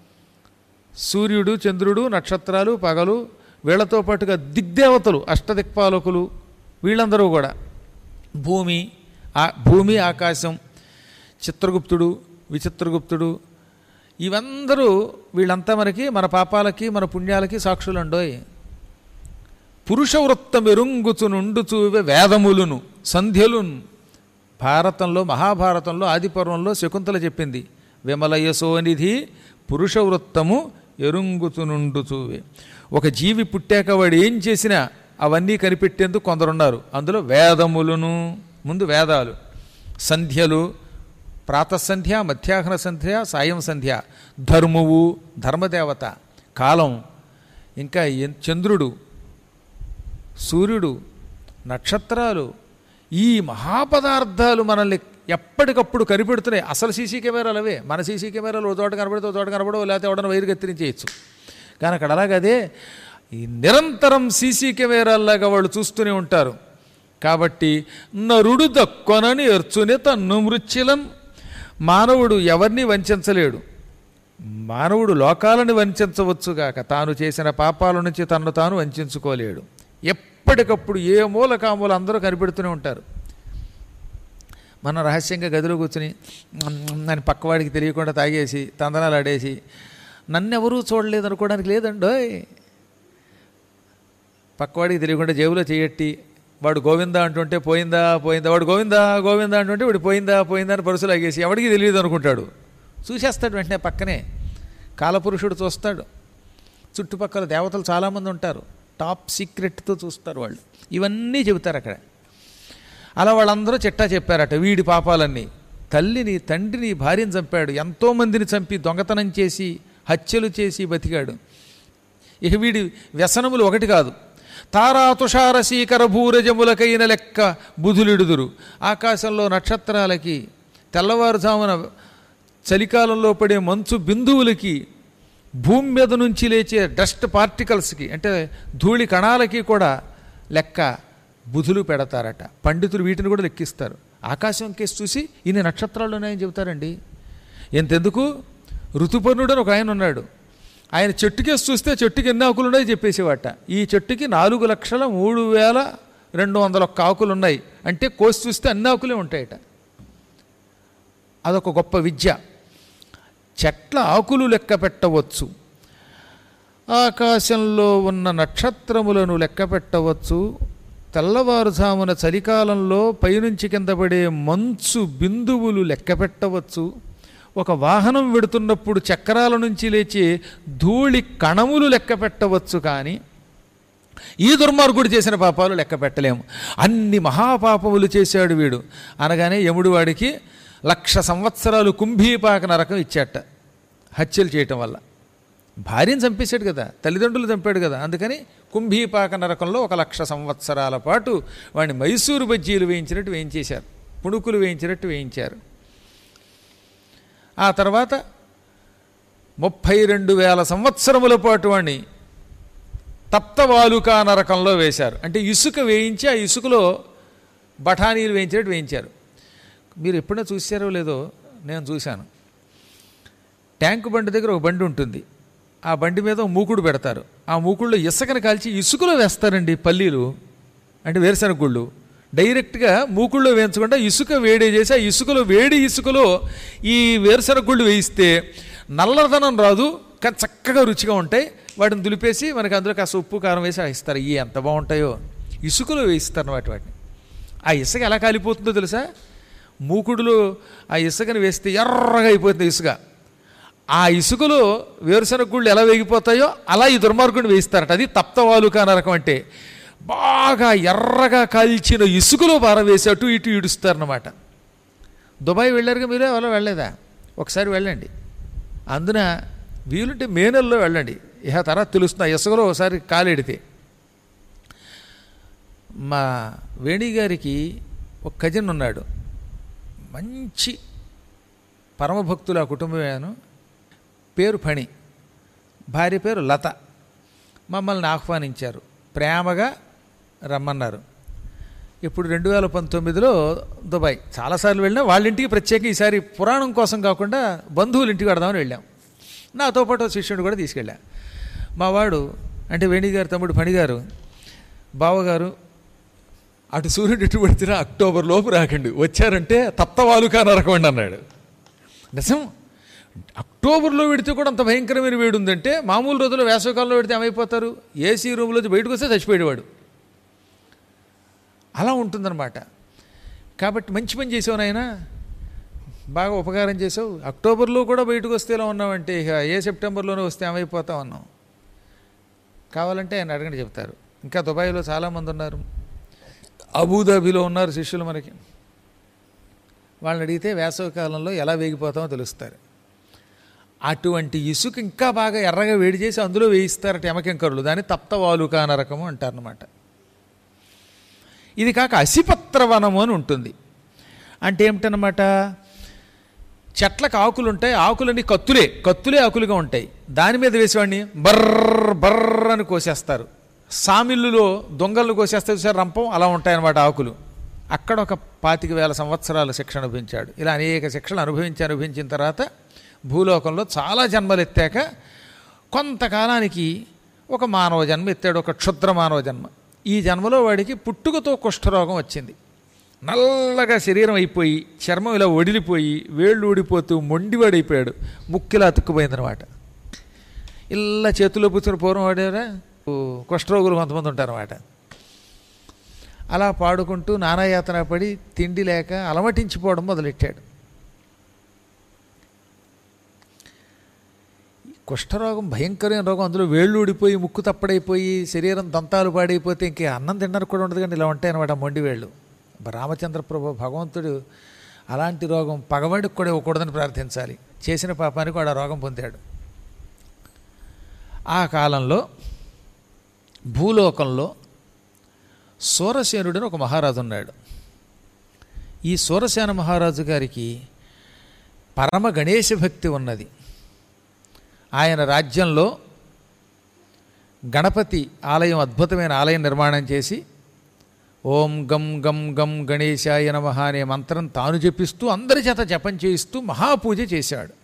సూర్యుడు చంద్రుడు నక్షత్రాలు పగలు వీళ్లతో పాటుగా దిగ్దేవతలు అష్టదిక్పాలకులు వీళ్ళందరూ కూడా భూమి ఆ భూమి ఆకాశం చిత్రగుప్తుడు విచిత్రగుప్తుడు ఇవందరూ వీళ్ళంతా మనకి మన పాపాలకి మన పుణ్యాలకి సాక్షులండోయ్ పురుష వృత్తం ఎరుంగుచునుండుచూవే వేదములును సంధ్యలును భారతంలో మహాభారతంలో ఆదిపర్వంలో శకుంతల చెప్పింది విమలయసోనిధి పురుష వృత్తము ఎరుంగుచునుండుచూవే ఒక జీవి పుట్టాక వాడు ఏం చేసినా అవన్నీ కనిపెట్టేందుకు కొందరున్నారు అందులో వేదములను ముందు వేదాలు సంధ్యలు ప్రాతసంధ్య మధ్యాహ్న సంధ్య సాయం సంధ్య ధర్మువు ధర్మదేవత కాలం ఇంకా ఎన్- చంద్రుడు సూర్యుడు నక్షత్రాలు ఈ మహాపదార్థాలు మనల్ని ఎప్పటికప్పుడు కనిపెడుతున్నాయి అసలు సీసీ కెమెరాలు అవే మన సీసీ కెమెరాలు ఓ చోట కనబడితే ఓ చోట కనబడవు లేకపోతే ఎవడన్నా వైరు కత్తిరించేయచ్చు కానీ అక్కడ అలాగదే ఈ నిరంతరం సీసీ కెమెరాల్లాగా వాళ్ళు చూస్తూనే ఉంటారు కాబట్టి నరుడు దక్కొనని ఎర్చుని తన్ను మృత్యులం మానవుడు ఎవరిని వంచలేడు మానవుడు లోకాలను వంచవచ్చుగాక తాను చేసిన పాపాల నుంచి తన్ను తాను వంచుకోలేడు ఎప్పటికప్పుడు ఏ మూల కామూల అందరూ కనిపెడుతూనే ఉంటారు మనం రహస్యంగా గదిలో కూర్చుని అని పక్కవాడికి తెలియకుండా తాగేసి తందనాలు ఆడేసి నన్నెవరూ చూడలేదు అనుకోవడానికి లేదండోయ్ పక్కవాడికి తెలియకుండా జేబులో చేయట్టి వాడు గోవిందా అంటుంటే పోయిందా పోయిందా వాడు గోవిందా గోవిందా అంటుంటే వాడు పోయిందా పోయిందా అని పరుసు లాగేసి ఎవడికి తెలియదు అనుకుంటాడు చూసేస్తాడు వెంటనే పక్కనే కాలపురుషుడు చూస్తాడు చుట్టుపక్కల దేవతలు చాలామంది ఉంటారు టాప్ సీక్రెట్తో చూస్తారు వాళ్ళు ఇవన్నీ చెబుతారు అక్కడ అలా వాళ్ళందరూ చిట్టా చెప్పారట వీడి పాపాలన్నీ తల్లిని తండ్రిని భార్యను చంపాడు ఎంతోమందిని చంపి దొంగతనం చేసి హత్యలు చేసి బతికాడు ఇక వీడి వ్యసనములు ఒకటి కాదు తారా తుషార శీకర భూరజములకైన లెక్క బుధులిడుదురు ఆకాశంలో నక్షత్రాలకి తెల్లవారుజామున చలికాలంలో పడే మంచు బిందువులకి భూమి మీద నుంచి లేచే డస్ట్ పార్టికల్స్కి అంటే ధూళి కణాలకి కూడా లెక్క బుధులు పెడతారట పండితులు వీటిని కూడా లెక్కిస్తారు ఆకాశం కేసు చూసి ఇన్ని నక్షత్రాలు ఉన్నాయని చెబుతారండి ఎంతెందుకు ఋతుపర్ణుడు అని ఒక ఆయన ఉన్నాడు ఆయన చెట్టుకేసి చూస్తే చెట్టుకి ఎన్ని ఆకులు ఉన్నాయో చెప్పేసేవాట ఈ చెట్టుకి నాలుగు లక్షల మూడు వేల రెండు వందల ఒక్క ఆకులు ఉన్నాయి అంటే కోసి చూస్తే అన్ని ఆకులే ఉంటాయట అదొక గొప్ప విద్య చెట్ల ఆకులు లెక్క పెట్టవచ్చు ఆకాశంలో ఉన్న నక్షత్రములను లెక్క పెట్టవచ్చు తెల్లవారుజామున చలికాలంలో పైనుంచి కింద పడే మంచు బిందువులు లెక్క పెట్టవచ్చు ఒక వాహనం వెడుతున్నప్పుడు చక్రాల నుంచి లేచే ధూళి కణములు లెక్క పెట్టవచ్చు కానీ ఈ దుర్మార్గుడు చేసిన పాపాలు లెక్క పెట్టలేము అన్ని మహాపాపములు చేశాడు వీడు అనగానే యముడు వాడికి లక్ష సంవత్సరాలు కుంభీపాక నరకం ఇచ్చాట హత్యలు చేయటం వల్ల భార్యను చంపేశాడు కదా తల్లిదండ్రులు చంపాడు కదా అందుకని కుంభీపాక నరకంలో ఒక లక్ష సంవత్సరాల పాటు వాడిని మైసూరు బజ్జీలు వేయించినట్టు వేయించేశారు పుణుకులు వేయించినట్టు వేయించారు ఆ తర్వాత ముప్పై రెండు వేల సంవత్సరముల పాటు వాడిని తప్తవాలుకా నరకంలో వేశారు అంటే ఇసుక వేయించి ఆ ఇసుకలో బఠానీలు వేయించినట్టు వేయించారు మీరు ఎప్పుడైనా చూసారో లేదో నేను చూశాను ట్యాంకు బండి దగ్గర ఒక బండి ఉంటుంది ఆ బండి మీద ఒక మూకుడు పెడతారు ఆ మూకుడులో ఇసుకని కాల్చి ఇసుకలో వేస్తారండి పల్లీలు అంటే వేరుశనగ గుళ్ళు డైరెక్ట్గా మూకుళ్ళో వేయించకుండా ఇసుక వేడి చేసి ఆ ఇసుకలో వేడి ఇసుకలో ఈ వేరుశనగ గుళ్ళు వేయిస్తే నల్లదనం రాదు కానీ చక్కగా రుచిగా ఉంటాయి వాటిని దులిపేసి మనకి అందులో కాస్త ఉప్పు కారం వేసి ఇస్తారు ఇవి ఎంత బాగుంటాయో ఇసుకలో వేయిస్తారు వాటి వాటిని ఆ ఇసుక ఎలా కాలిపోతుందో తెలుసా మూకుడులో ఆ ఇసుకని వేస్తే ఎర్రగా అయిపోతుంది ఇసుక ఆ ఇసుకలో వేరుశనగ గుళ్ళు ఎలా వేగిపోతాయో అలా ఈ దుర్మార్గుడిని వేయిస్తారట అది తప్తవాలుక నరకం అంటే బాగా ఎర్రగా కాల్చిన ఇసుకలో పారవేసి అటు ఇటు ఇడుస్తారనమాట దుబాయ్ వెళ్ళారుగా మీరు అలా వెళ్ళలేదా ఒకసారి వెళ్ళండి అందున వీలుంటే మే నెలలో వెళ్ళండి ఇహ తర్వాత తెలుస్తుంది ఆ ఇసుకలో ఒకసారి కాలెడితే మా వేణి గారికి ఒక కజిన్ ఉన్నాడు మంచి పరమభక్తులు ఆ కుటుంబమేను పేరు ఫణి భార్య పేరు లత మమ్మల్ని ఆహ్వానించారు ప్రేమగా రమ్మన్నారు ఇప్పుడు రెండు వేల పంతొమ్మిదిలో దుబాయ్ చాలాసార్లు వెళ్ళినా వాళ్ళ ఇంటికి ప్రత్యేక ఈసారి పురాణం కోసం కాకుండా బంధువుల ఇంటికి వెడదామని వెళ్ళాం నాతో పాటు శిష్యుడు కూడా తీసుకెళ్ళా మా వాడు అంటే వేణిగారు తమ్ముడు ఫణిగారు బావగారు అటు సూర్యుడు ఇటు పడితేనే అక్టోబర్ లోపు రాకండి వచ్చారంటే తప్తవాలుకా నరకండి అన్నాడు నిజం అక్టోబర్లో పెడితే కూడా అంత భయంకరమైన వేడి ఉందంటే మామూలు రోజుల్లో వేసవికాలంలో పెడితే ఏమైపోతారు ఏసీ రూమ్లోంచి బయటకు వస్తే చచ్చిపోయేవాడు అలా ఉంటుందన్నమాట కాబట్టి మంచి పని చేసావు నాయన బాగా ఉపకారం చేసావు అక్టోబర్లో కూడా బయటకు వస్తే ఎలా ఉన్నావంటే ఇక ఏ సెప్టెంబర్లోనే వస్తే ఏమైపోతావు అన్నాం కావాలంటే ఆయన అడగండి చెప్తారు ఇంకా దుబాయ్లో చాలామంది ఉన్నారు అబుదాబిలో ఉన్నారు శిష్యులు మనకి వాళ్ళని అడిగితే వేసవి కాలంలో ఎలా వేగిపోతామో తెలుస్తారు అటువంటి ఇసుక ఇంకా బాగా ఎర్రగా వేడి చేసి అందులో వేయిస్తారట ఎమకెంకరులు దాన్ని తప్తవాలుకా నరకము అంటారనమాట ఇది కాక అసిపత్రవనము అని ఉంటుంది అంటే ఏమిటనమాట చెట్లకు ఆకులు ఉంటాయి ఆకులన్నీ కత్తులే కత్తులే ఆకులుగా ఉంటాయి దాని మీద వేసేవాడిని బర్ర బర్ర అని కోసేస్తారు సామిల్లులో దొంగలను కోసేస్తే చూసారు రంపం అలా ఉంటాయన్నమాట ఆకులు అక్కడ ఒక పాతిక వేల సంవత్సరాల శిక్షణ అనుభవించాడు ఇలా అనేక శిక్షలు అనుభవించి అనుభవించిన తర్వాత భూలోకంలో చాలా జన్మలు ఎత్తాక కొంతకాలానికి ఒక మానవ జన్మ ఎత్తాడు ఒక క్షుద్ర మానవ జన్మ ఈ జన్మలో వాడికి పుట్టుకతో కుష్ఠరోగం వచ్చింది నల్లగా శరీరం అయిపోయి చర్మం ఇలా ఒడిలిపోయి వేళ్ళు ఊడిపోతూ మొండివాడైపోయాడు ముక్కిలా అతుక్కుపోయిందనమాట ఇలా చేతిలో పుచ్చిన పూర్వం వాడారా కుష్ఠరోగులు కొంతమంది ఉంటారన్నమాట అలా పాడుకుంటూ నానాయాతన పడి తిండి లేక అలమటించిపోవడం మొదలెట్టాడు కుష్ఠరోగం భయంకరమైన రోగం అందులో వేళ్ళు ఊడిపోయి ముక్కు తప్పడైపోయి శరీరం దంతాలు పాడైపోతే ఇంకే అన్నం తినడానికి కూడా ఉండదు కానీ ఇలా ఉంటాయి అనమాట మొండి వేళ్ళు రామచంద్ర ప్రభు భగవంతుడు అలాంటి రోగం పగవాడికి కూడా ఇవ్వకూడదని ప్రార్థించాలి చేసిన పాపానికి వాడు ఆ రోగం పొందాడు ఆ కాలంలో భూలోకంలో సూరసేనుడని ఒక మహారాజు ఉన్నాడు ఈ సూరసేన మహారాజు గారికి పరమ గణేశ భక్తి ఉన్నది ఆయన రాజ్యంలో గణపతి ఆలయం అద్భుతమైన ఆలయం నిర్మాణం చేసి ఓం గం గం గం గణేశాయ నమ అనే మంత్రం తాను జపిస్తూ అందరి చేత జపం చేయిస్తూ మహాపూజ చేశాడు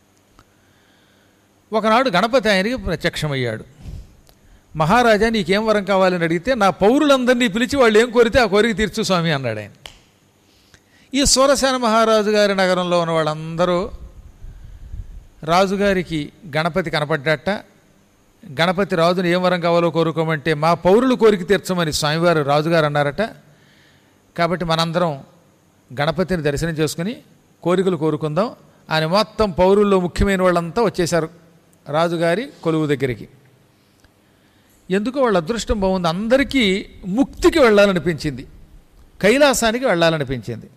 ఒకనాడు గణపతి ఆయనకి ప్రత్యక్షమయ్యాడు మహారాజా నీకేం వరం కావాలని అడిగితే నా పౌరులందరినీ పిలిచి వాళ్ళు ఏం కోరితే ఆ కోరిక తీర్చు స్వామి అన్నాడు ఆయన ఈ సూరసేన మహారాజు గారి నగరంలో ఉన్న వాళ్ళందరూ రాజుగారికి గణపతి కనపడ్డట గణపతి రాజుని ఏం వరం కావాలో కోరుకోమంటే మా పౌరులు కోరిక తీర్చమని స్వామివారు రాజుగారు అన్నారట కాబట్టి మనందరం గణపతిని దర్శనం చేసుకుని కోరికలు కోరుకుందాం అని మొత్తం పౌరుల్లో ముఖ్యమైన వాళ్ళంతా వచ్చేశారు రాజుగారి కొలువు దగ్గరికి ఎందుకో వాళ్ళ అదృష్టం బాగుంది అందరికీ ముక్తికి వెళ్ళాలనిపించింది కైలాసానికి వెళ్ళాలనిపించింది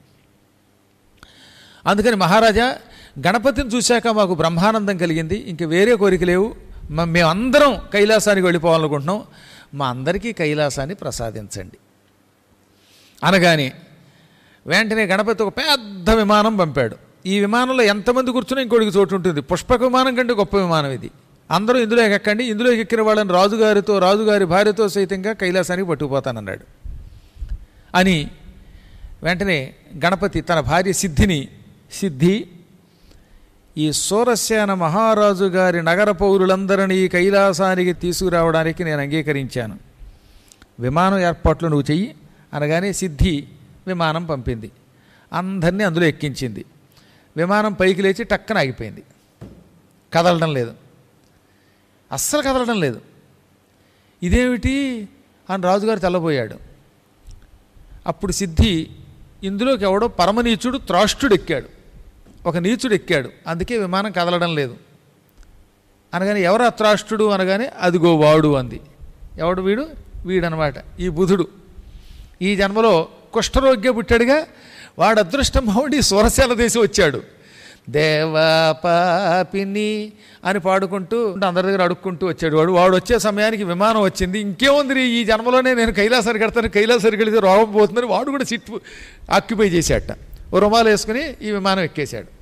అందుకని మహారాజా గణపతిని చూశాక మాకు బ్రహ్మానందం కలిగింది ఇంక వేరే కోరిక లేవు మ- మేమందరం కైలాసానికి వెళ్ళిపోవాలనుకుంటున్నాం మా అందరికీ కైలాసాన్ని ప్రసాదించండి అనగానే వెంటనే గణపతి ఒక పెద్ద విమానం పంపాడు ఈ విమానంలో ఎంతమంది కూర్చున్నా ఇంకోటికి చోటు ఉంటుంది పుష్పక విమానం కంటే గొప్ప విమానం ఇది అందరూ ఇందులో ఎక్కండి ఇందులో ఎక్కిన వాళ్ళని రాజుగారితో రాజుగారి భార్యతో సైతంగా కైలాసానికి పట్టుకుపోతానన్నాడు అని వెంటనే గణపతి తన భార్య సిద్ధిని సిద్ధి ఈ సూరసేన మహారాజు గారి నగర పౌరులందరినీ ఈ కైలాసానికి తీసుకురావడానికి నేను అంగీకరించాను విమానం ఏర్పాట్లు నువ్వు చెయ్యి అనగానే సిద్ధి విమానం పంపింది అందరినీ అందులో ఎక్కించింది విమానం పైకి లేచి టక్కన ఆగిపోయింది కదలడం లేదు అస్సలు కదలడం లేదు ఇదేమిటి అని రాజుగారు తెల్లబోయాడు అప్పుడు సిద్ధి ఇందులోకి ఎవడో పరమనీచుడు త్రాష్టుడు ఎక్కాడు ఒక నీచుడు ఎక్కాడు అందుకే విమానం కదలడం లేదు అనగానే ఎవరు ఆ త్రాష్టుడు అనగానే అదిగో వాడు అంది ఎవడు వీడు వీడనమాట ఈ బుధుడు ఈ జన్మలో కుష్ఠరోగ్య పుట్టాడుగా వాడు అదృష్టం మౌడి సూరసేన దేశం వచ్చాడు దేవా పాపిని అని పాడుకుంటూ అందరి దగ్గర అడుక్కుంటూ వచ్చాడు వాడు వాడు వచ్చే సమయానికి విమానం వచ్చింది ఇంకేముంది ఈ జన్మలోనే నేను కైలాసానికి కడతాను కైలాసానికి వెళితే రోగం పోతుందని వాడు కూడా సిట్ ఆక్యుపై చేశాట ఓ రుమాలు వేసుకుని ఈ విమానం ఎక్కేశాడు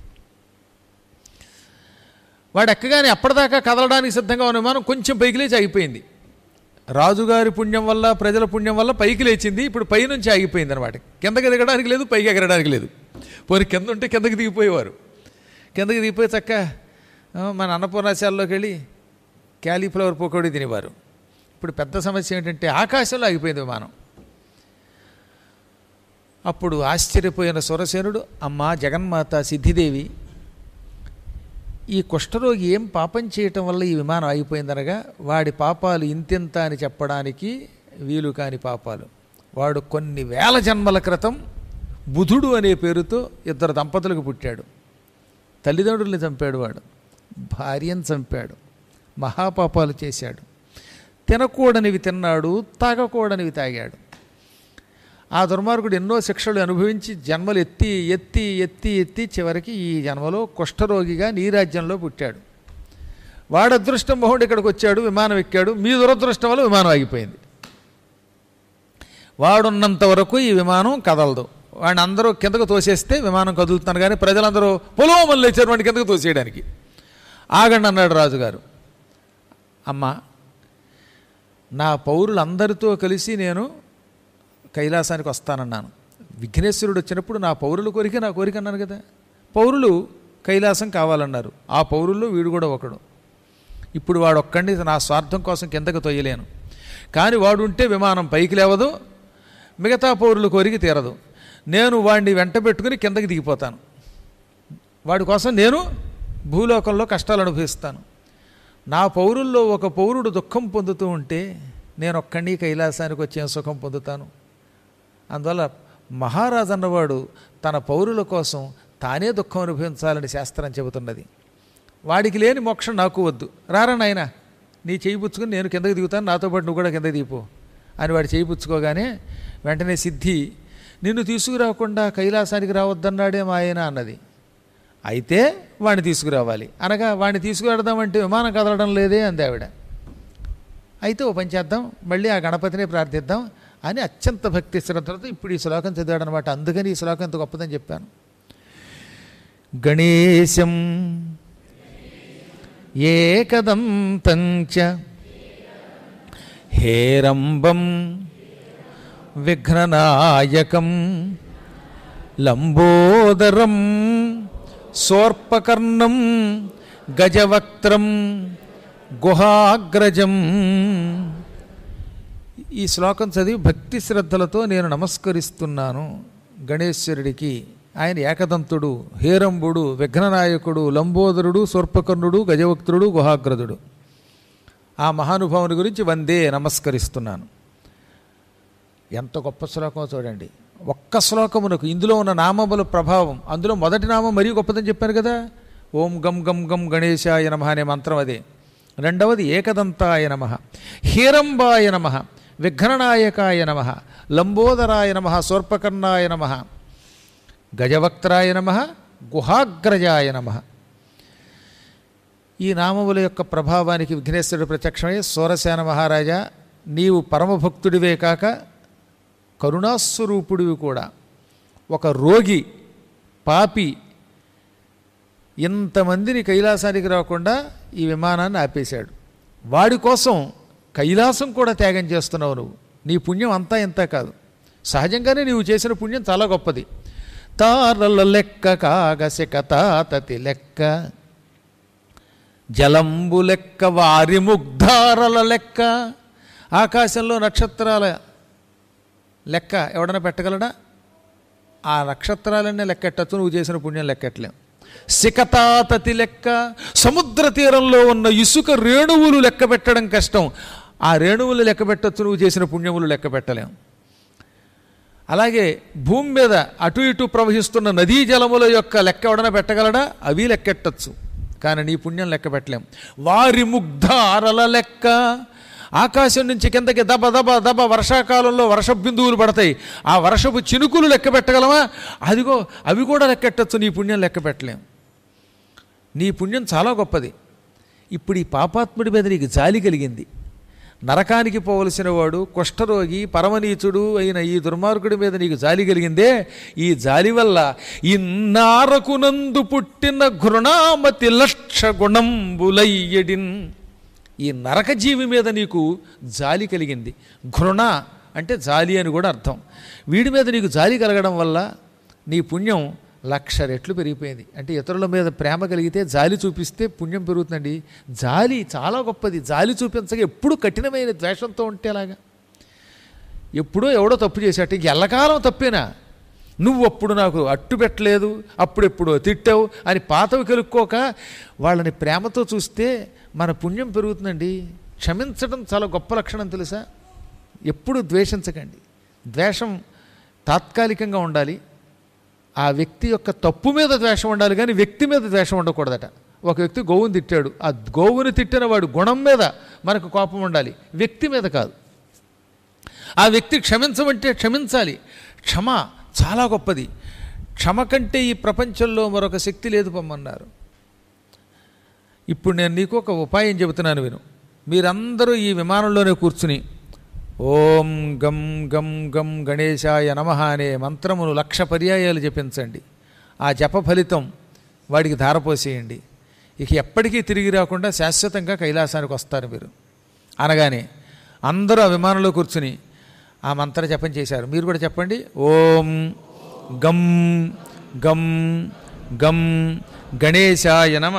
వాడు ఎక్కగానే అప్పటిదాకా కదలడానికి సిద్ధంగా ఉన్న విమానం కొంచెం పైకి లేచి ఆగిపోయింది రాజుగారి పుణ్యం వల్ల ప్రజల పుణ్యం వల్ల పైకి లేచింది ఇప్పుడు పైనుంచి ఆగిపోయింది అనమాట కిందకి దిగడానికి లేదు పైకి ఎగరడానికి లేదు పోనీ కింద ఉంటే కిందకి దిగిపోయేవారు కిందకి దిగిపోయి చక్క ఆ, మన అన్నపూర్ణాశాలలోకి వెళ్ళి క్యాలీఫ్లవర్ పకోడీ తినేవారు ఇప్పుడు పెద్ద సమస్య ఏంటంటే ఆకాశంలో ఆగిపోయింది విమానం అప్పుడు ఆశ్చర్యపోయిన సురసేనుడు అమ్మా జగన్మాత సిద్ధిదేవి ఈ కుష్ఠరోగి ఏం పాపం చేయటం వల్ల ఈ విమానం ఆగిపోయిందనగా వాడి పాపాలు ఇంతింత అని చెప్పడానికి వీలు కాని పాపాలు వాడు కొన్ని వేల జన్మల క్రితం బుధుడు అనే పేరుతో ఇద్దరు దంపతులకు పుట్టాడు తల్లిదండ్రుల్ని చంపాడు వాడు భార్యను చంపాడు మహాపాపాలు చేశాడు తినకూడనివి తిన్నాడు తాగకూడనివి తాగాడు ఆ దుర్మార్గుడు ఎన్నో శిక్షలు అనుభవించి జన్మలు ఎత్తి ఎత్తి ఎత్తి ఎత్తి చివరికి ఈ జన్మలో కుష్ఠరోగిగా నీ రాజ్యంలో పుట్టాడు వాడు అదృష్టం మొహుడు ఇక్కడికి వచ్చాడు విమానం ఎక్కాడు మీ దురదృష్టం వల్ల విమానం ఆగిపోయింది వాడున్నంత వరకు ఈ విమానం కదలదు వాడిని అందరూ కిందకు తోసేస్తే విమానం కదులుతాను కానీ ప్రజలందరూ పొలోమని లేచారు వాడిని కిందకు తోసేయడానికి ఆగండి అన్నాడు రాజుగారు అమ్మా నా పౌరులందరితో కలిసి నేను కైలాసానికి వస్తానన్నాను విఘ్నేశ్వరుడు వచ్చినప్పుడు నా పౌరుల కోరిక నా కోరిక అన్నాను కదా పౌరులు కైలాసం కావాలన్నారు ఆ పౌరుల్లో వీడు కూడా ఒకడు ఇప్పుడు వాడు ఒక్కడిని నా స్వార్థం కోసం కిందకు తొయ్యలేను కానీ వాడు ఉంటే విమానం పైకి లేవదు మిగతా పౌరుల కోరిక తీరదు నేను వాడిని వెంట పెట్టుకుని కిందకి దిగిపోతాను వాడి కోసం నేను భూలోకంలో కష్టాలు అనుభవిస్తాను నా పౌరుల్లో ఒక పౌరుడు దుఃఖం పొందుతూ ఉంటే నేను ఒక్కడిని కైలాసానికి వచ్చే సుఖం పొందుతాను అందువల్ల మహారాజు అన్నవాడు తన పౌరుల కోసం తానే దుఃఖం అనుభవించాలని శాస్త్రం చెబుతున్నది వాడికి లేని మోక్షం నాకు వద్దు రారా నాయన నీ చేయి పుచ్చుకుని నేను కిందకి దిగుతాను నాతో పాటు నువ్వు కూడా కిందకి దిగిపో అని వాడు చేయి పుచ్చుకోగానే వెంటనే సిద్ధి నిన్ను తీసుకురాకుండా కైలాసానికి రావద్దన్నాడే మా ఆయన అన్నది అయితే వాడిని తీసుకురావాలి అనగా వాడిని తీసుకురావదామంటే విమానం కదలడం లేదే అంది ఆవిడ అయితే ఓ పని చేద్దాం మళ్ళీ ఆ గణపతినే ప్రార్థిద్దాం అని అత్యంత భక్తి శ్రద్ధలతో ఇప్పుడు ఈ శ్లోకం చదివాడు అనమాట అందుకని ఈ శ్లోకం ఎంత గొప్పదని చెప్పాను గణేశం ఏకదంతం చ హేరంబం విఘ్ననాయకం లంబోదరం సోర్పకర్ణం గజవక్త్రం గుహాగ్రజం ఈ శ్లోకం చదివి భక్తి శ్రద్ధలతో నేను నమస్కరిస్తున్నాను గణేశ్వరుడికి ఆయన ఏకదంతుడు హేరంబుడు విఘ్ననాయకుడు లంబోదరుడు సోర్పకర్ణుడు గజవక్త్రుడు గుహాగ్రదుడు ఆ మహానుభావుని గురించి వందే నమస్కరిస్తున్నాను ఎంత గొప్ప శ్లోకమో చూడండి ఒక్క శ్లోకమునకు ఇందులో ఉన్న నామముల ప్రభావం అందులో మొదటి నామం మరీ గొప్పదని చెప్పాను కదా ఓం గం గం గం గణేశాయ నమ అనే మంత్రం అదే రెండవది ఏకదంతాయ నమ హీరంబాయ నమ విఘ్ననాయకాయ నమ లంబోదరాయ నమ సోర్పకర్ణాయ నమ గజవక్త్రాయ నమ గుహాగ్రజాయ నమ ఈ నామముల యొక్క ప్రభావానికి విఘ్నేశ్వరుడు ప్రత్యక్షమై సూరసేన మహారాజా నీవు పరమభక్తుడివే కాక కరుణాస్వరూపుడివి కూడా ఒక రోగి పాపి ఇంతమందిని కైలాసానికి రాకుండా ఈ విమానాన్ని ఆపేశాడు వాడి కోసం కైలాసం కూడా త్యాగం చేస్తున్నావు నువ్వు నీ పుణ్యం అంతా ఇంత కాదు సహజంగానే నీవు చేసిన పుణ్యం చాలా గొప్పది తారల లెక్క కాగసిక తాతతి లెక్క జలంబు లెక్క వారి ముగ్ధారల లెక్క ఆకాశంలో నక్షత్రాల లెక్క ఎవడన్నా పెట్టగలడా ఆ నక్షత్రాలన్నీ లెక్కెట్టచ్చు నువ్వు చేసిన పుణ్యం లెక్కెట్టలేం సికతాతతి లెక్క సముద్ర తీరంలో ఉన్న ఇసుక రేణువులు లెక్క పెట్టడం కష్టం ఆ రేణువులు లెక్క పెట్టచ్చు నువ్వు చేసిన పుణ్యములు లెక్క పెట్టలేం అలాగే భూమి మీద అటు ఇటు ప్రవహిస్తున్న నదీ జలముల యొక్క లెక్క ఎవడన పెట్టగలడా అవి లెక్కెట్టచ్చు కానీ నీ పుణ్యం లెక్క పెట్టలేం వారి ముగ్ధారల లెక్క ఆకాశం నుంచి కిందకి దబ దబ దబ వర్షాకాలంలో వర్ష బిందువులు పడతాయి ఆ వర్షపు చినుకులు లెక్క పెట్టగలమా అదిగో అవి కూడా లెక్కెట్టచ్చు నీ పుణ్యం లెక్క పెట్టలేం నీ పుణ్యం చాలా గొప్పది ఇప్పుడు ఈ పాపాత్ముడి మీద నీకు జాలి కలిగింది నరకానికి పోవలసిన వాడు కుష్ఠరోగి పరమనీచుడు అయిన ఈ దుర్మార్గుడి మీద నీకు జాలి కలిగిందే ఈ జాలి వల్ల ఇన్నారకునందు పుట్టిన ఘృణామతి లక్ష గుణంబులయ్యడిన్ ఈ నరక జీవి మీద నీకు జాలి కలిగింది ఘృణ అంటే జాలి అని కూడా అర్థం వీడి మీద నీకు జాలి కలగడం వల్ల నీ పుణ్యం లక్ష రెట్లు పెరిగిపోయింది అంటే ఇతరుల మీద ప్రేమ కలిగితే జాలి చూపిస్తే పుణ్యం పెరుగుతుందండి జాలి చాలా గొప్పది జాలి చూపించగా ఎప్పుడు కఠినమైన ద్వేషంతో ఉంటే అలాగా ఎప్పుడో ఎవడో తప్పు చేశాట ఇంక ఎల్లకాలం తప్పేనా నువ్వు అప్పుడు నాకు అట్టు పెట్టలేదు అప్పుడెప్పుడో తిట్టావు అని పాతవి కలుక్కోక వాళ్ళని ప్రేమతో చూస్తే మన పుణ్యం పెరుగుతుందండి క్షమించడం చాలా గొప్ప లక్షణం తెలుసా ఎప్పుడు ద్వేషించకండి ద్వేషం తాత్కాలికంగా ఉండాలి ఆ వ్యక్తి యొక్క తప్పు మీద ద్వేషం ఉండాలి కానీ వ్యక్తి మీద ద్వేషం ఉండకూడదట ఒక వ్యక్తి గోవుని తిట్టాడు ఆ గోవుని తిట్టిన వాడు గుణం మీద మనకు కోపం ఉండాలి వ్యక్తి మీద కాదు ఆ వ్యక్తి క్షమించమంటే క్షమించాలి క్షమ చాలా గొప్పది క్షమ కంటే ఈ ప్రపంచంలో మరొక శక్తి లేదు పొమ్మన్నారు ఇప్పుడు నేను నీకు ఒక ఉపాయం చెబుతున్నాను విను మీరందరూ ఈ విమానంలోనే కూర్చుని ఓం గం గం గం గణేశాయ నమ అనే మంత్రమును లక్ష పర్యాయాలు జపించండి ఆ జప ఫలితం వాడికి ధారపోసేయండి ఇక ఎప్పటికీ తిరిగి రాకుండా శాశ్వతంగా కైలాసానికి వస్తారు మీరు అనగానే అందరూ ఆ విమానంలో కూర్చుని ఆ మంత్ర జపం చేశారు మీరు కూడా చెప్పండి ఓం గం గం గం గణేశాయ నమ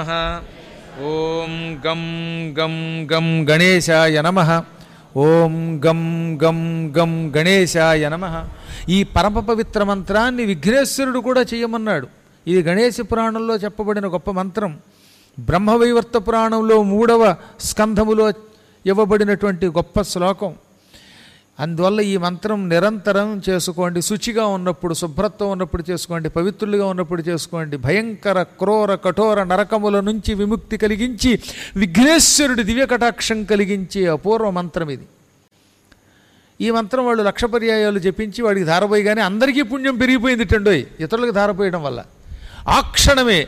ఓం గం గం గం గణేశాయ నమ ఓం గం గం గం గణేశాయ నమ ఈ పరమ పవిత్ర మంత్రాన్ని విఘ్నేశ్వరుడు కూడా చేయమన్నాడు ఇది గణేశ పురాణంలో చెప్పబడిన గొప్ప మంత్రం బ్రహ్మవైవర్త పురాణంలో మూడవ స్కంధములో ఇవ్వబడినటువంటి గొప్ప శ్లోకం అందువల్ల ఈ మంత్రం నిరంతరం చేసుకోండి శుచిగా ఉన్నప్పుడు శుభ్రత్వం ఉన్నప్పుడు చేసుకోండి పవిత్రులుగా ఉన్నప్పుడు చేసుకోండి భయంకర క్రూర కఠోర నరకముల నుంచి విముక్తి కలిగించి విఘ్నేశ్వరుడి దివ్య కటాక్షం కలిగించే అపూర్వ మంత్రం ఇది ఈ మంత్రం వాళ్ళు లక్ష పర్యాయాలు జపించి వాడికి ధారపోయగానే అందరికీ పుణ్యం పెరిగిపోయింది టండోయ్ ఇతరులకు ధారపోయడం వల్ల ఆ క్షణమే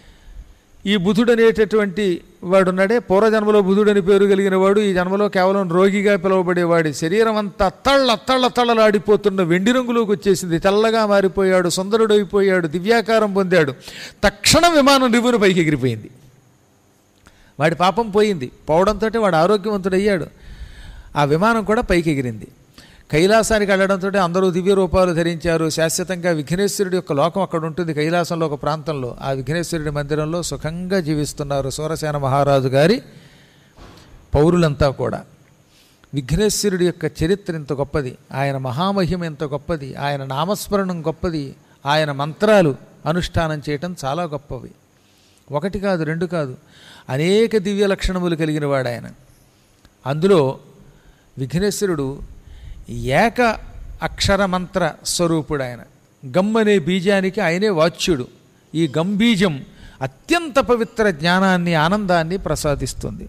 ఈ బుధుడు అనేటటువంటి వాడు ఉన్నాడే పూర్వజన్మలో బుధుడని పేరు కలిగిన వాడు ఈ జన్మలో కేవలం రోగిగా పిలువబడేవాడి శరీరం అంతా తళ్ళ తళ్ళ తళ్ళలాడిపోతున్న వెండి రంగులోకి వచ్చేసింది తెల్లగా మారిపోయాడు సుందరుడైపోయాడు దివ్యాకారం పొందాడు తక్షణం విమానం రివ్వును పైకి ఎగిరిపోయింది వాడి పాపం పోయింది పోవడంతో వాడు ఆరోగ్యవంతుడయ్యాడు ఆ విమానం కూడా పైకి ఎగిరింది కైలాసానికి వెళ్ళడంతో అందరూ దివ్య రూపాలు ధరించారు శాశ్వతంగా విఘ్నేశ్వరుడి యొక్క లోకం అక్కడ ఉంటుంది కైలాసంలో ఒక ప్రాంతంలో ఆ విఘ్నేశ్వరుడి మందిరంలో సుఖంగా జీవిస్తున్నారు సూరసేన మహారాజు గారి పౌరులంతా కూడా విఘ్నేశ్వరుడి యొక్క చరిత్ర ఎంత గొప్పది ఆయన మహామహిమ ఎంత గొప్పది ఆయన నామస్మరణం గొప్పది ఆయన మంత్రాలు అనుష్ఠానం చేయటం చాలా గొప్పవి ఒకటి కాదు రెండు కాదు అనేక దివ్య లక్షణములు కలిగిన వాడు ఆయన అందులో విఘ్నేశ్వరుడు ఏక అక్షర మంత్ర స్వరూపుడు ఆయన గమ్ అనే బీజానికి ఆయనే వాచ్యుడు ఈ గమ్ బీజం అత్యంత పవిత్ర జ్ఞానాన్ని ఆనందాన్ని ప్రసాదిస్తుంది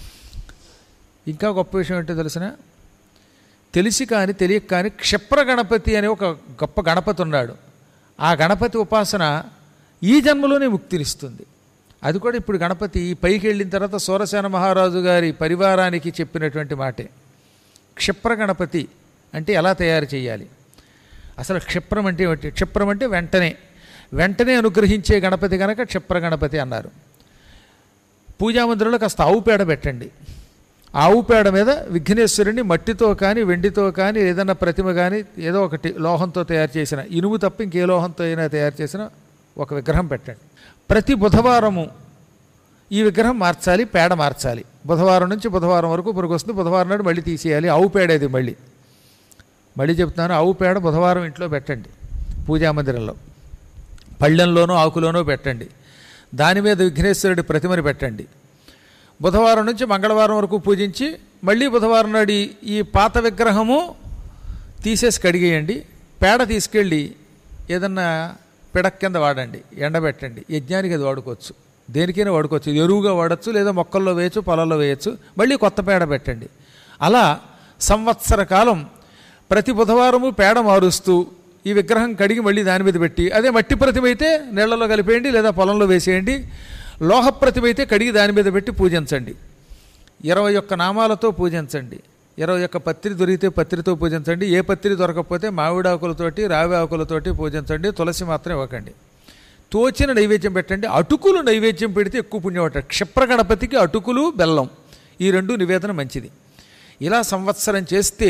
ఇంకా గొప్ప విషయం ఏంటో తెలిసిన తెలిసి కానీ తెలియక కానీ క్షిప్ర గణపతి అనే ఒక గొప్ప గణపతి ఉన్నాడు ఆ గణపతి ఉపాసన ఈ జన్మలోనే ముక్తినిస్తుంది అది కూడా ఇప్పుడు గణపతి పైకి వెళ్ళిన తర్వాత సూరసేన మహారాజు గారి పరివారానికి చెప్పినటువంటి మాటే క్షిప్ర గణపతి అంటే ఎలా తయారు చేయాలి అసలు క్షిప్రం అంటే ఏమిటి క్షిప్రం అంటే వెంటనే వెంటనే అనుగ్రహించే గణపతి కనుక క్షిప్ర గణపతి అన్నారు పూజామందిరంలో కాస్త ఆవు పేడ పెట్టండి ఆవు పేడ మీద విఘ్నేశ్వరుని మట్టితో కానీ వెండితో కానీ ఏదైనా ప్రతిమ కానీ ఏదో ఒకటి లోహంతో తయారు చేసిన ఇనుము తప్ప ఇంకే లోహంతో అయినా తయారు చేసిన ఒక విగ్రహం పెట్టండి ప్రతి బుధవారము ఈ విగ్రహం మార్చాలి పేడ మార్చాలి బుధవారం నుంచి బుధవారం వరకు పురుగు వస్తుంది బుధవారం నాడు మళ్ళీ తీసేయాలి ఆవు పేడ ఇది మళ్ళీ మళ్ళీ చెప్తున్నాను ఆవు పేడ బుధవారం ఇంట్లో పెట్టండి పూజా మందిరంలో పళ్ళెంలోనో ఆకులోనో పెట్టండి దాని మీద విఘ్నేశ్వరుడి ప్రతిమని పెట్టండి బుధవారం నుంచి మంగళవారం వరకు పూజించి మళ్ళీ బుధవారం నాడు ఈ- ఈ పాత విగ్రహము తీసేసి కడిగేయండి పేడ తీసుకెళ్ళి ఏదన్నా పిడక్ కింద వాడండి ఎండబెట్టండి యజ్ఞానికి అది వాడుకోవచ్చు దేనికైనా వాడుకోవచ్చు ఇది ఎరువుగా వాడచ్చు లేదా మొక్కల్లో వేయచ్చు పొలాల్లో వేయచ్చు మళ్ళీ కొత్త పేడ పెట్టండి అలా సంవత్సర కాలం ప్రతి బుధవారము పేడ మారుస్తూ ఈ విగ్రహం కడిగి మళ్ళీ దాని మీద పెట్టి అదే మట్టి ప్రతిమ అయితే నీళ్లలో కలిపేయండి లేదా పొలంలో వేసేయండి లోహ ప్రతిమ అయితే కడిగి దాని మీద పెట్టి పూజించండి ఇరవై ఒక్క నామాలతో పూజించండి ఇరవై ఒక్క పత్రి దొరికితే పత్రితో పూజించండి ఏ పత్రి దొరకకపోతే మామిడి ఆకులతోటి రావి ఆకులతోటి పూజించండి తులసి మాత్రం ఇవ్వకండి తోచిన నైవేద్యం పెట్టండి అటుకులు నైవేద్యం పెడితే ఎక్కువ పుణ్యం అంట క్షిప్ర గణపతికి అటుకులు బెల్లం ఈ రెండు నివేదన మంచిది ఇలా సంవత్సరం చేస్తే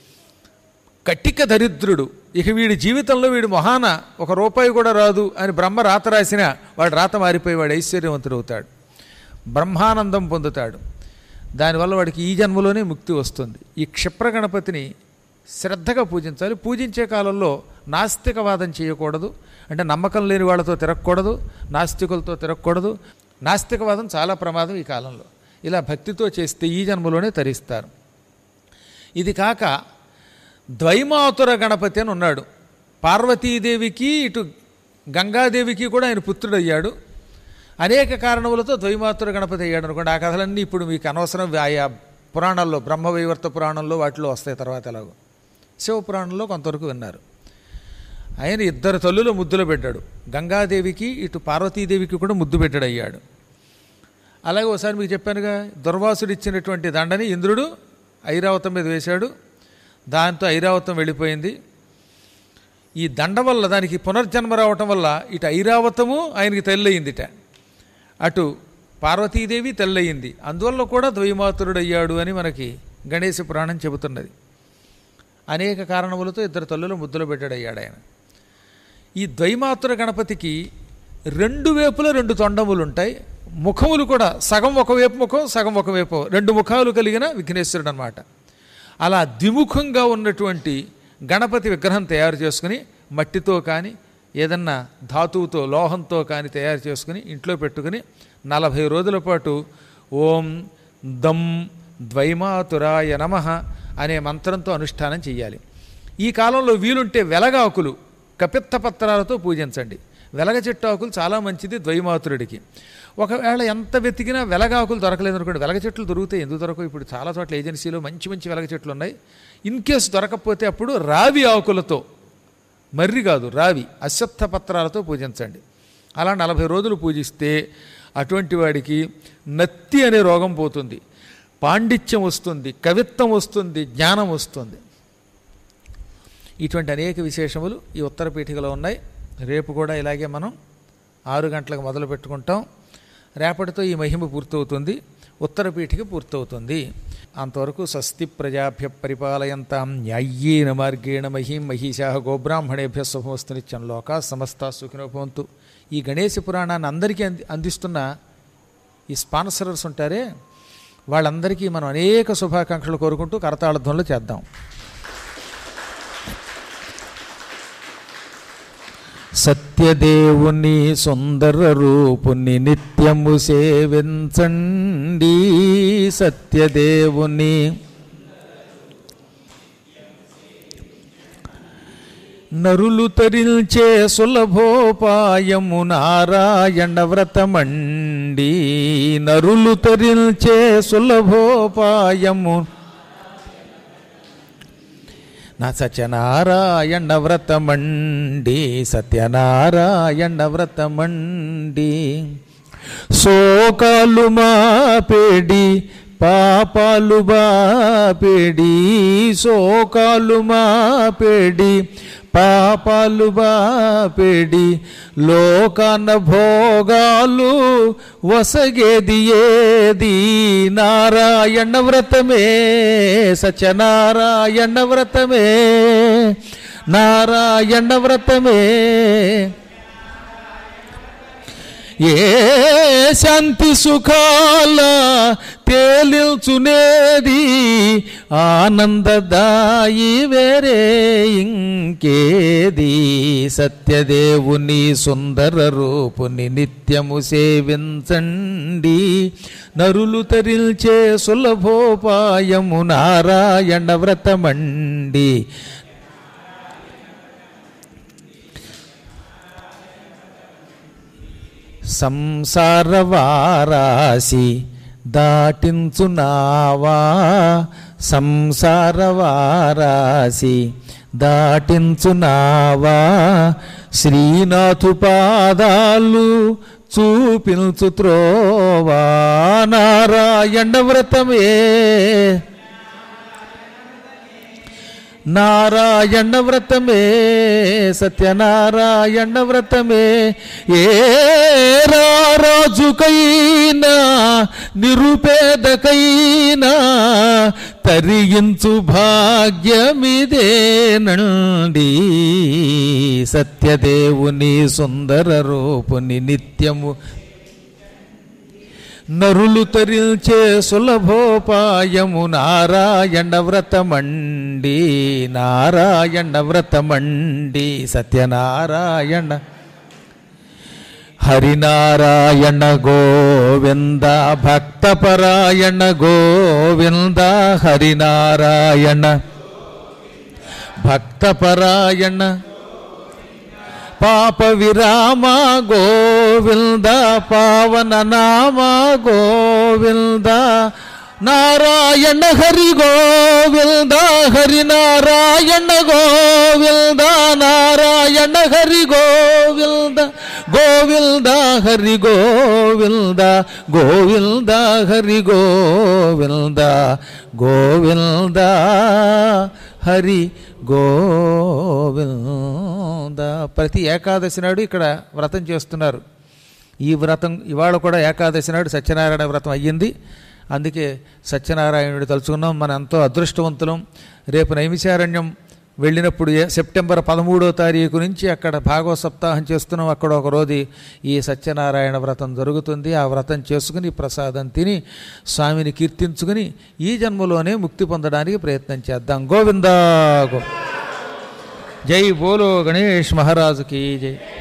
కట్టిక దరిద్రుడు ఇక వీడి జీవితంలో వీడి మొహాన ఒక రూపాయి కూడా రాదు అని బ్రహ్మ రాత రాసిన వాడు రాత మారిపోయి వాడు ఐశ్వర్యవంతుడు అవుతాడు బ్రహ్మానందం పొందుతాడు దానివల్ల వాడికి ఈ జన్మలోనే ముక్తి వస్తుంది ఈ క్షిప్ర గణపతిని శ్రద్ధగా పూజించాలి పూజించే కాలంలో నాస్తికవాదం చేయకూడదు అంటే నమ్మకం లేని వాళ్ళతో తిరగకూడదు నాస్తికులతో తిరగకూడదు నాస్తికవాదం చాలా ప్రమాదం ఈ కాలంలో ఇలా భక్తితో చేస్తే ఈ జన్మలోనే తరిస్తారు ఇది కాక ద్వైమాతుర గణపతి అని ఉన్నాడు పార్వతీదేవికి ఇటు గంగాదేవికి కూడా ఆయన పుత్రుడయ్యాడు అనేక కారణములతో ద్వైమాతుర గణపతి అయ్యాడు అనుకోండి ఆ కథలన్నీ ఇప్పుడు మీకు అనవసరం ఆయా పురాణాల్లో బ్రహ్మవైవర్త పురాణంలో వాటిలో వస్తాయి తర్వాత ఎలాగో శివ పురాణంలో కొంతవరకు విన్నారు ఆయన ఇద్దరు తల్లులు ముద్దులు పెట్టాడు గంగాదేవికి ఇటు పార్వతీదేవికి కూడా ముద్దు పెట్టాడు అయ్యాడు అలాగే ఒకసారి మీకు చెప్పానుగా దుర్వాసుడు ఇచ్చినటువంటి దండని ఇంద్రుడు ఐరావతం మీద వేశాడు దాంతో ఐరావతం వెళ్ళిపోయింది ఈ దండ వల్ల దానికి పునర్జన్మ రావటం వల్ల ఇటు ఐరావతము ఆయనకి తెల్లయిందిట అటు పార్వతీదేవి తెల్లయింది అందువల్ల కూడా ద్వైమాతురుడు అయ్యాడు అని మనకి గణేశ పురాణం చెబుతున్నది అనేక కారణములతో ఇద్దరు తల్లులు ముద్దులు పెట్టాడు అయ్యాడు ఆయన ఈ ద్వైమాతుర గణపతికి రెండు వైపుల రెండు తొండములు ఉంటాయి ముఖములు కూడా సగం ఒకవైపు ముఖం సగం ఒకవైపు రెండు ముఖాలు కలిగిన విఘ్నేశ్వరుడు అనమాట అలా ద్విముఖంగా ఉన్నటువంటి గణపతి విగ్రహం తయారు చేసుకుని మట్టితో కానీ ఏదన్నా ధాతువుతో లోహంతో కానీ తయారు చేసుకుని ఇంట్లో పెట్టుకుని నలభై రోజుల పాటు ఓం దం ద్వైమాతురాయ నమ అనే మంత్రంతో అనుష్ఠానం చేయాలి ఈ కాలంలో వీలుంటే వెలగాకులు కపిత్త పత్రాలతో పూజించండి వెలగ చెట్టు ఆకులు చాలా మంచిది ద్వైమాతురుడికి ఒకవేళ ఎంత వెతికినా వెలగాకులు దొరకలేదు అనుకోండి వెలగ చెట్లు దొరికితే ఎందుకు దొరకవు ఇప్పుడు చాలా చోట్ల ఏజెన్సీలో మంచి మంచి వెలగ చెట్లు ఉన్నాయి ఇన్ కేసు దొరకకపోతే అప్పుడు రావి ఆకులతో మర్రి కాదు రావి అశ్వత్థ పత్రాలతో పూజించండి అలా నలభై రోజులు పూజిస్తే అటువంటి వాడికి నత్తి అనే రోగం పోతుంది పాండిత్యం వస్తుంది కవిత్వం వస్తుంది జ్ఞానం వస్తుంది ఇటువంటి అనేక విశేషములు ఈ ఉత్తర పీఠికలో ఉన్నాయి రేపు కూడా ఇలాగే మనం ఆరు గంటలకు మొదలు పెట్టుకుంటాం రేపటితో ఈ మహిమ పూర్తవుతుంది ఉత్తర పీఠిక పూర్తవుతుంది అంతవరకు స్వస్తి ప్రజాభ్య పరిపాలయంతాం న్యాయ్యేన మార్గేణ మహీం మహిషా గోబ్రాహ్మణేభ్య శుభమస్తు నిత్యం లోకా సమస్త సుఖినోభవంతు ఈ గణేశ పురాణాన్ని అందరికీ అంది అందిస్తున్న ఈ స్పాన్సరర్స్ ఉంటారే వాళ్ళందరికీ మనం అనేక శుభాకాంక్షలు కోరుకుంటూ కరతాళధ్వనులు చేద్దాం సత్యదేవుని సుందర రూపుని నిత్యము సేవించండి సత్యదేవుని నరులు తరిల్చే సులభోపాయము నారాయణ వ్రతమండి నరులు తరిల్చే సులభోపాయము నా సత్యనారాయణ వ్రతమండి సత్యనారాయణ వ్రతమండి శోకాలు మాపేడి పాపాలు బాపేడి శోకాలు మాపేడి పాపాలు బాపేడి లోకాన భోగాలు వసగేది ఏది నారాయణ వ్రతమే సత్యనారాయణ వ్రతమే నారాయణ వ్రతమే ఏ శాంతి సుఖాల తేలిల్చునేది ఆనందదాయి వేరే ఇంకేది సత్యదేవుని సుందర రూపుని నిత్యము సేవించండి నరులు తరిల్చే సులభోపాయము నారాయణ వ్రతమండి సంసార వారాసి దాటించునావా సంసార వారాసి దాటించునావా శ్రీనాథు పాదాలు చూపించు త్రోవా నారాయణ వ్రతమే నారాయణ వ్రతమే సత్యనారాయణ వ్రతమే ఏ రాజుకైనా నిరుపేదకైనా తరియించు భాగ్యమిదేనండి సత్యదేవుని సుందర రూపుని నిత్యము నరులు తరిల్చే సులభోపాయము నారాయణ వ్రతమండి నారాయణ వ్రతమండి సత్యనారాయణ హరినారాయణ గోవింద భక్తపరాయణ గోవింద హరినారాయణ భక్తపరాయణ పాప విరామ గోవింద పావన నామ గోవింద నారాయణ హరి గోవింద హరి నారాయణ గోవింద నారాయణ హరి గోవింద గోవింద హరి గోవింద గోవింద హరి గోవింద గోవింద హరి గోవింద ప్రతి ఏకాదశి నాడు ఇక్కడ వ్రతం చేస్తున్నారు ఈ వ్రతం ఇవాళ కూడా ఏకాదశి నాడు సత్యనారాయణ వ్రతం అయ్యింది అందుకే సత్యనారాయణుడు తలుచుకున్నాం మనం ఎంతో అదృష్టవంతులం రేపు నైమిషారణ్యం వెళ్ళినప్పుడు ఏ- సెప్టెంబర్ పదమూడో తారీఖు నుంచి అక్కడ భాగవత సప్తాహం చేస్తున్నాం అక్కడ ఒక రోజు ఈ సత్యనారాయణ వ్రతం జరుగుతుంది ఆ వ్రతం చేసుకుని ప్రసాదం తిని స్వామిని కీర్తించుకుని ఈ జన్మలోనే ముక్తి పొందడానికి ప్రయత్నం చేద్దాం గోవిందా గో జై బోలో గణేష్ మహారాజుకి జై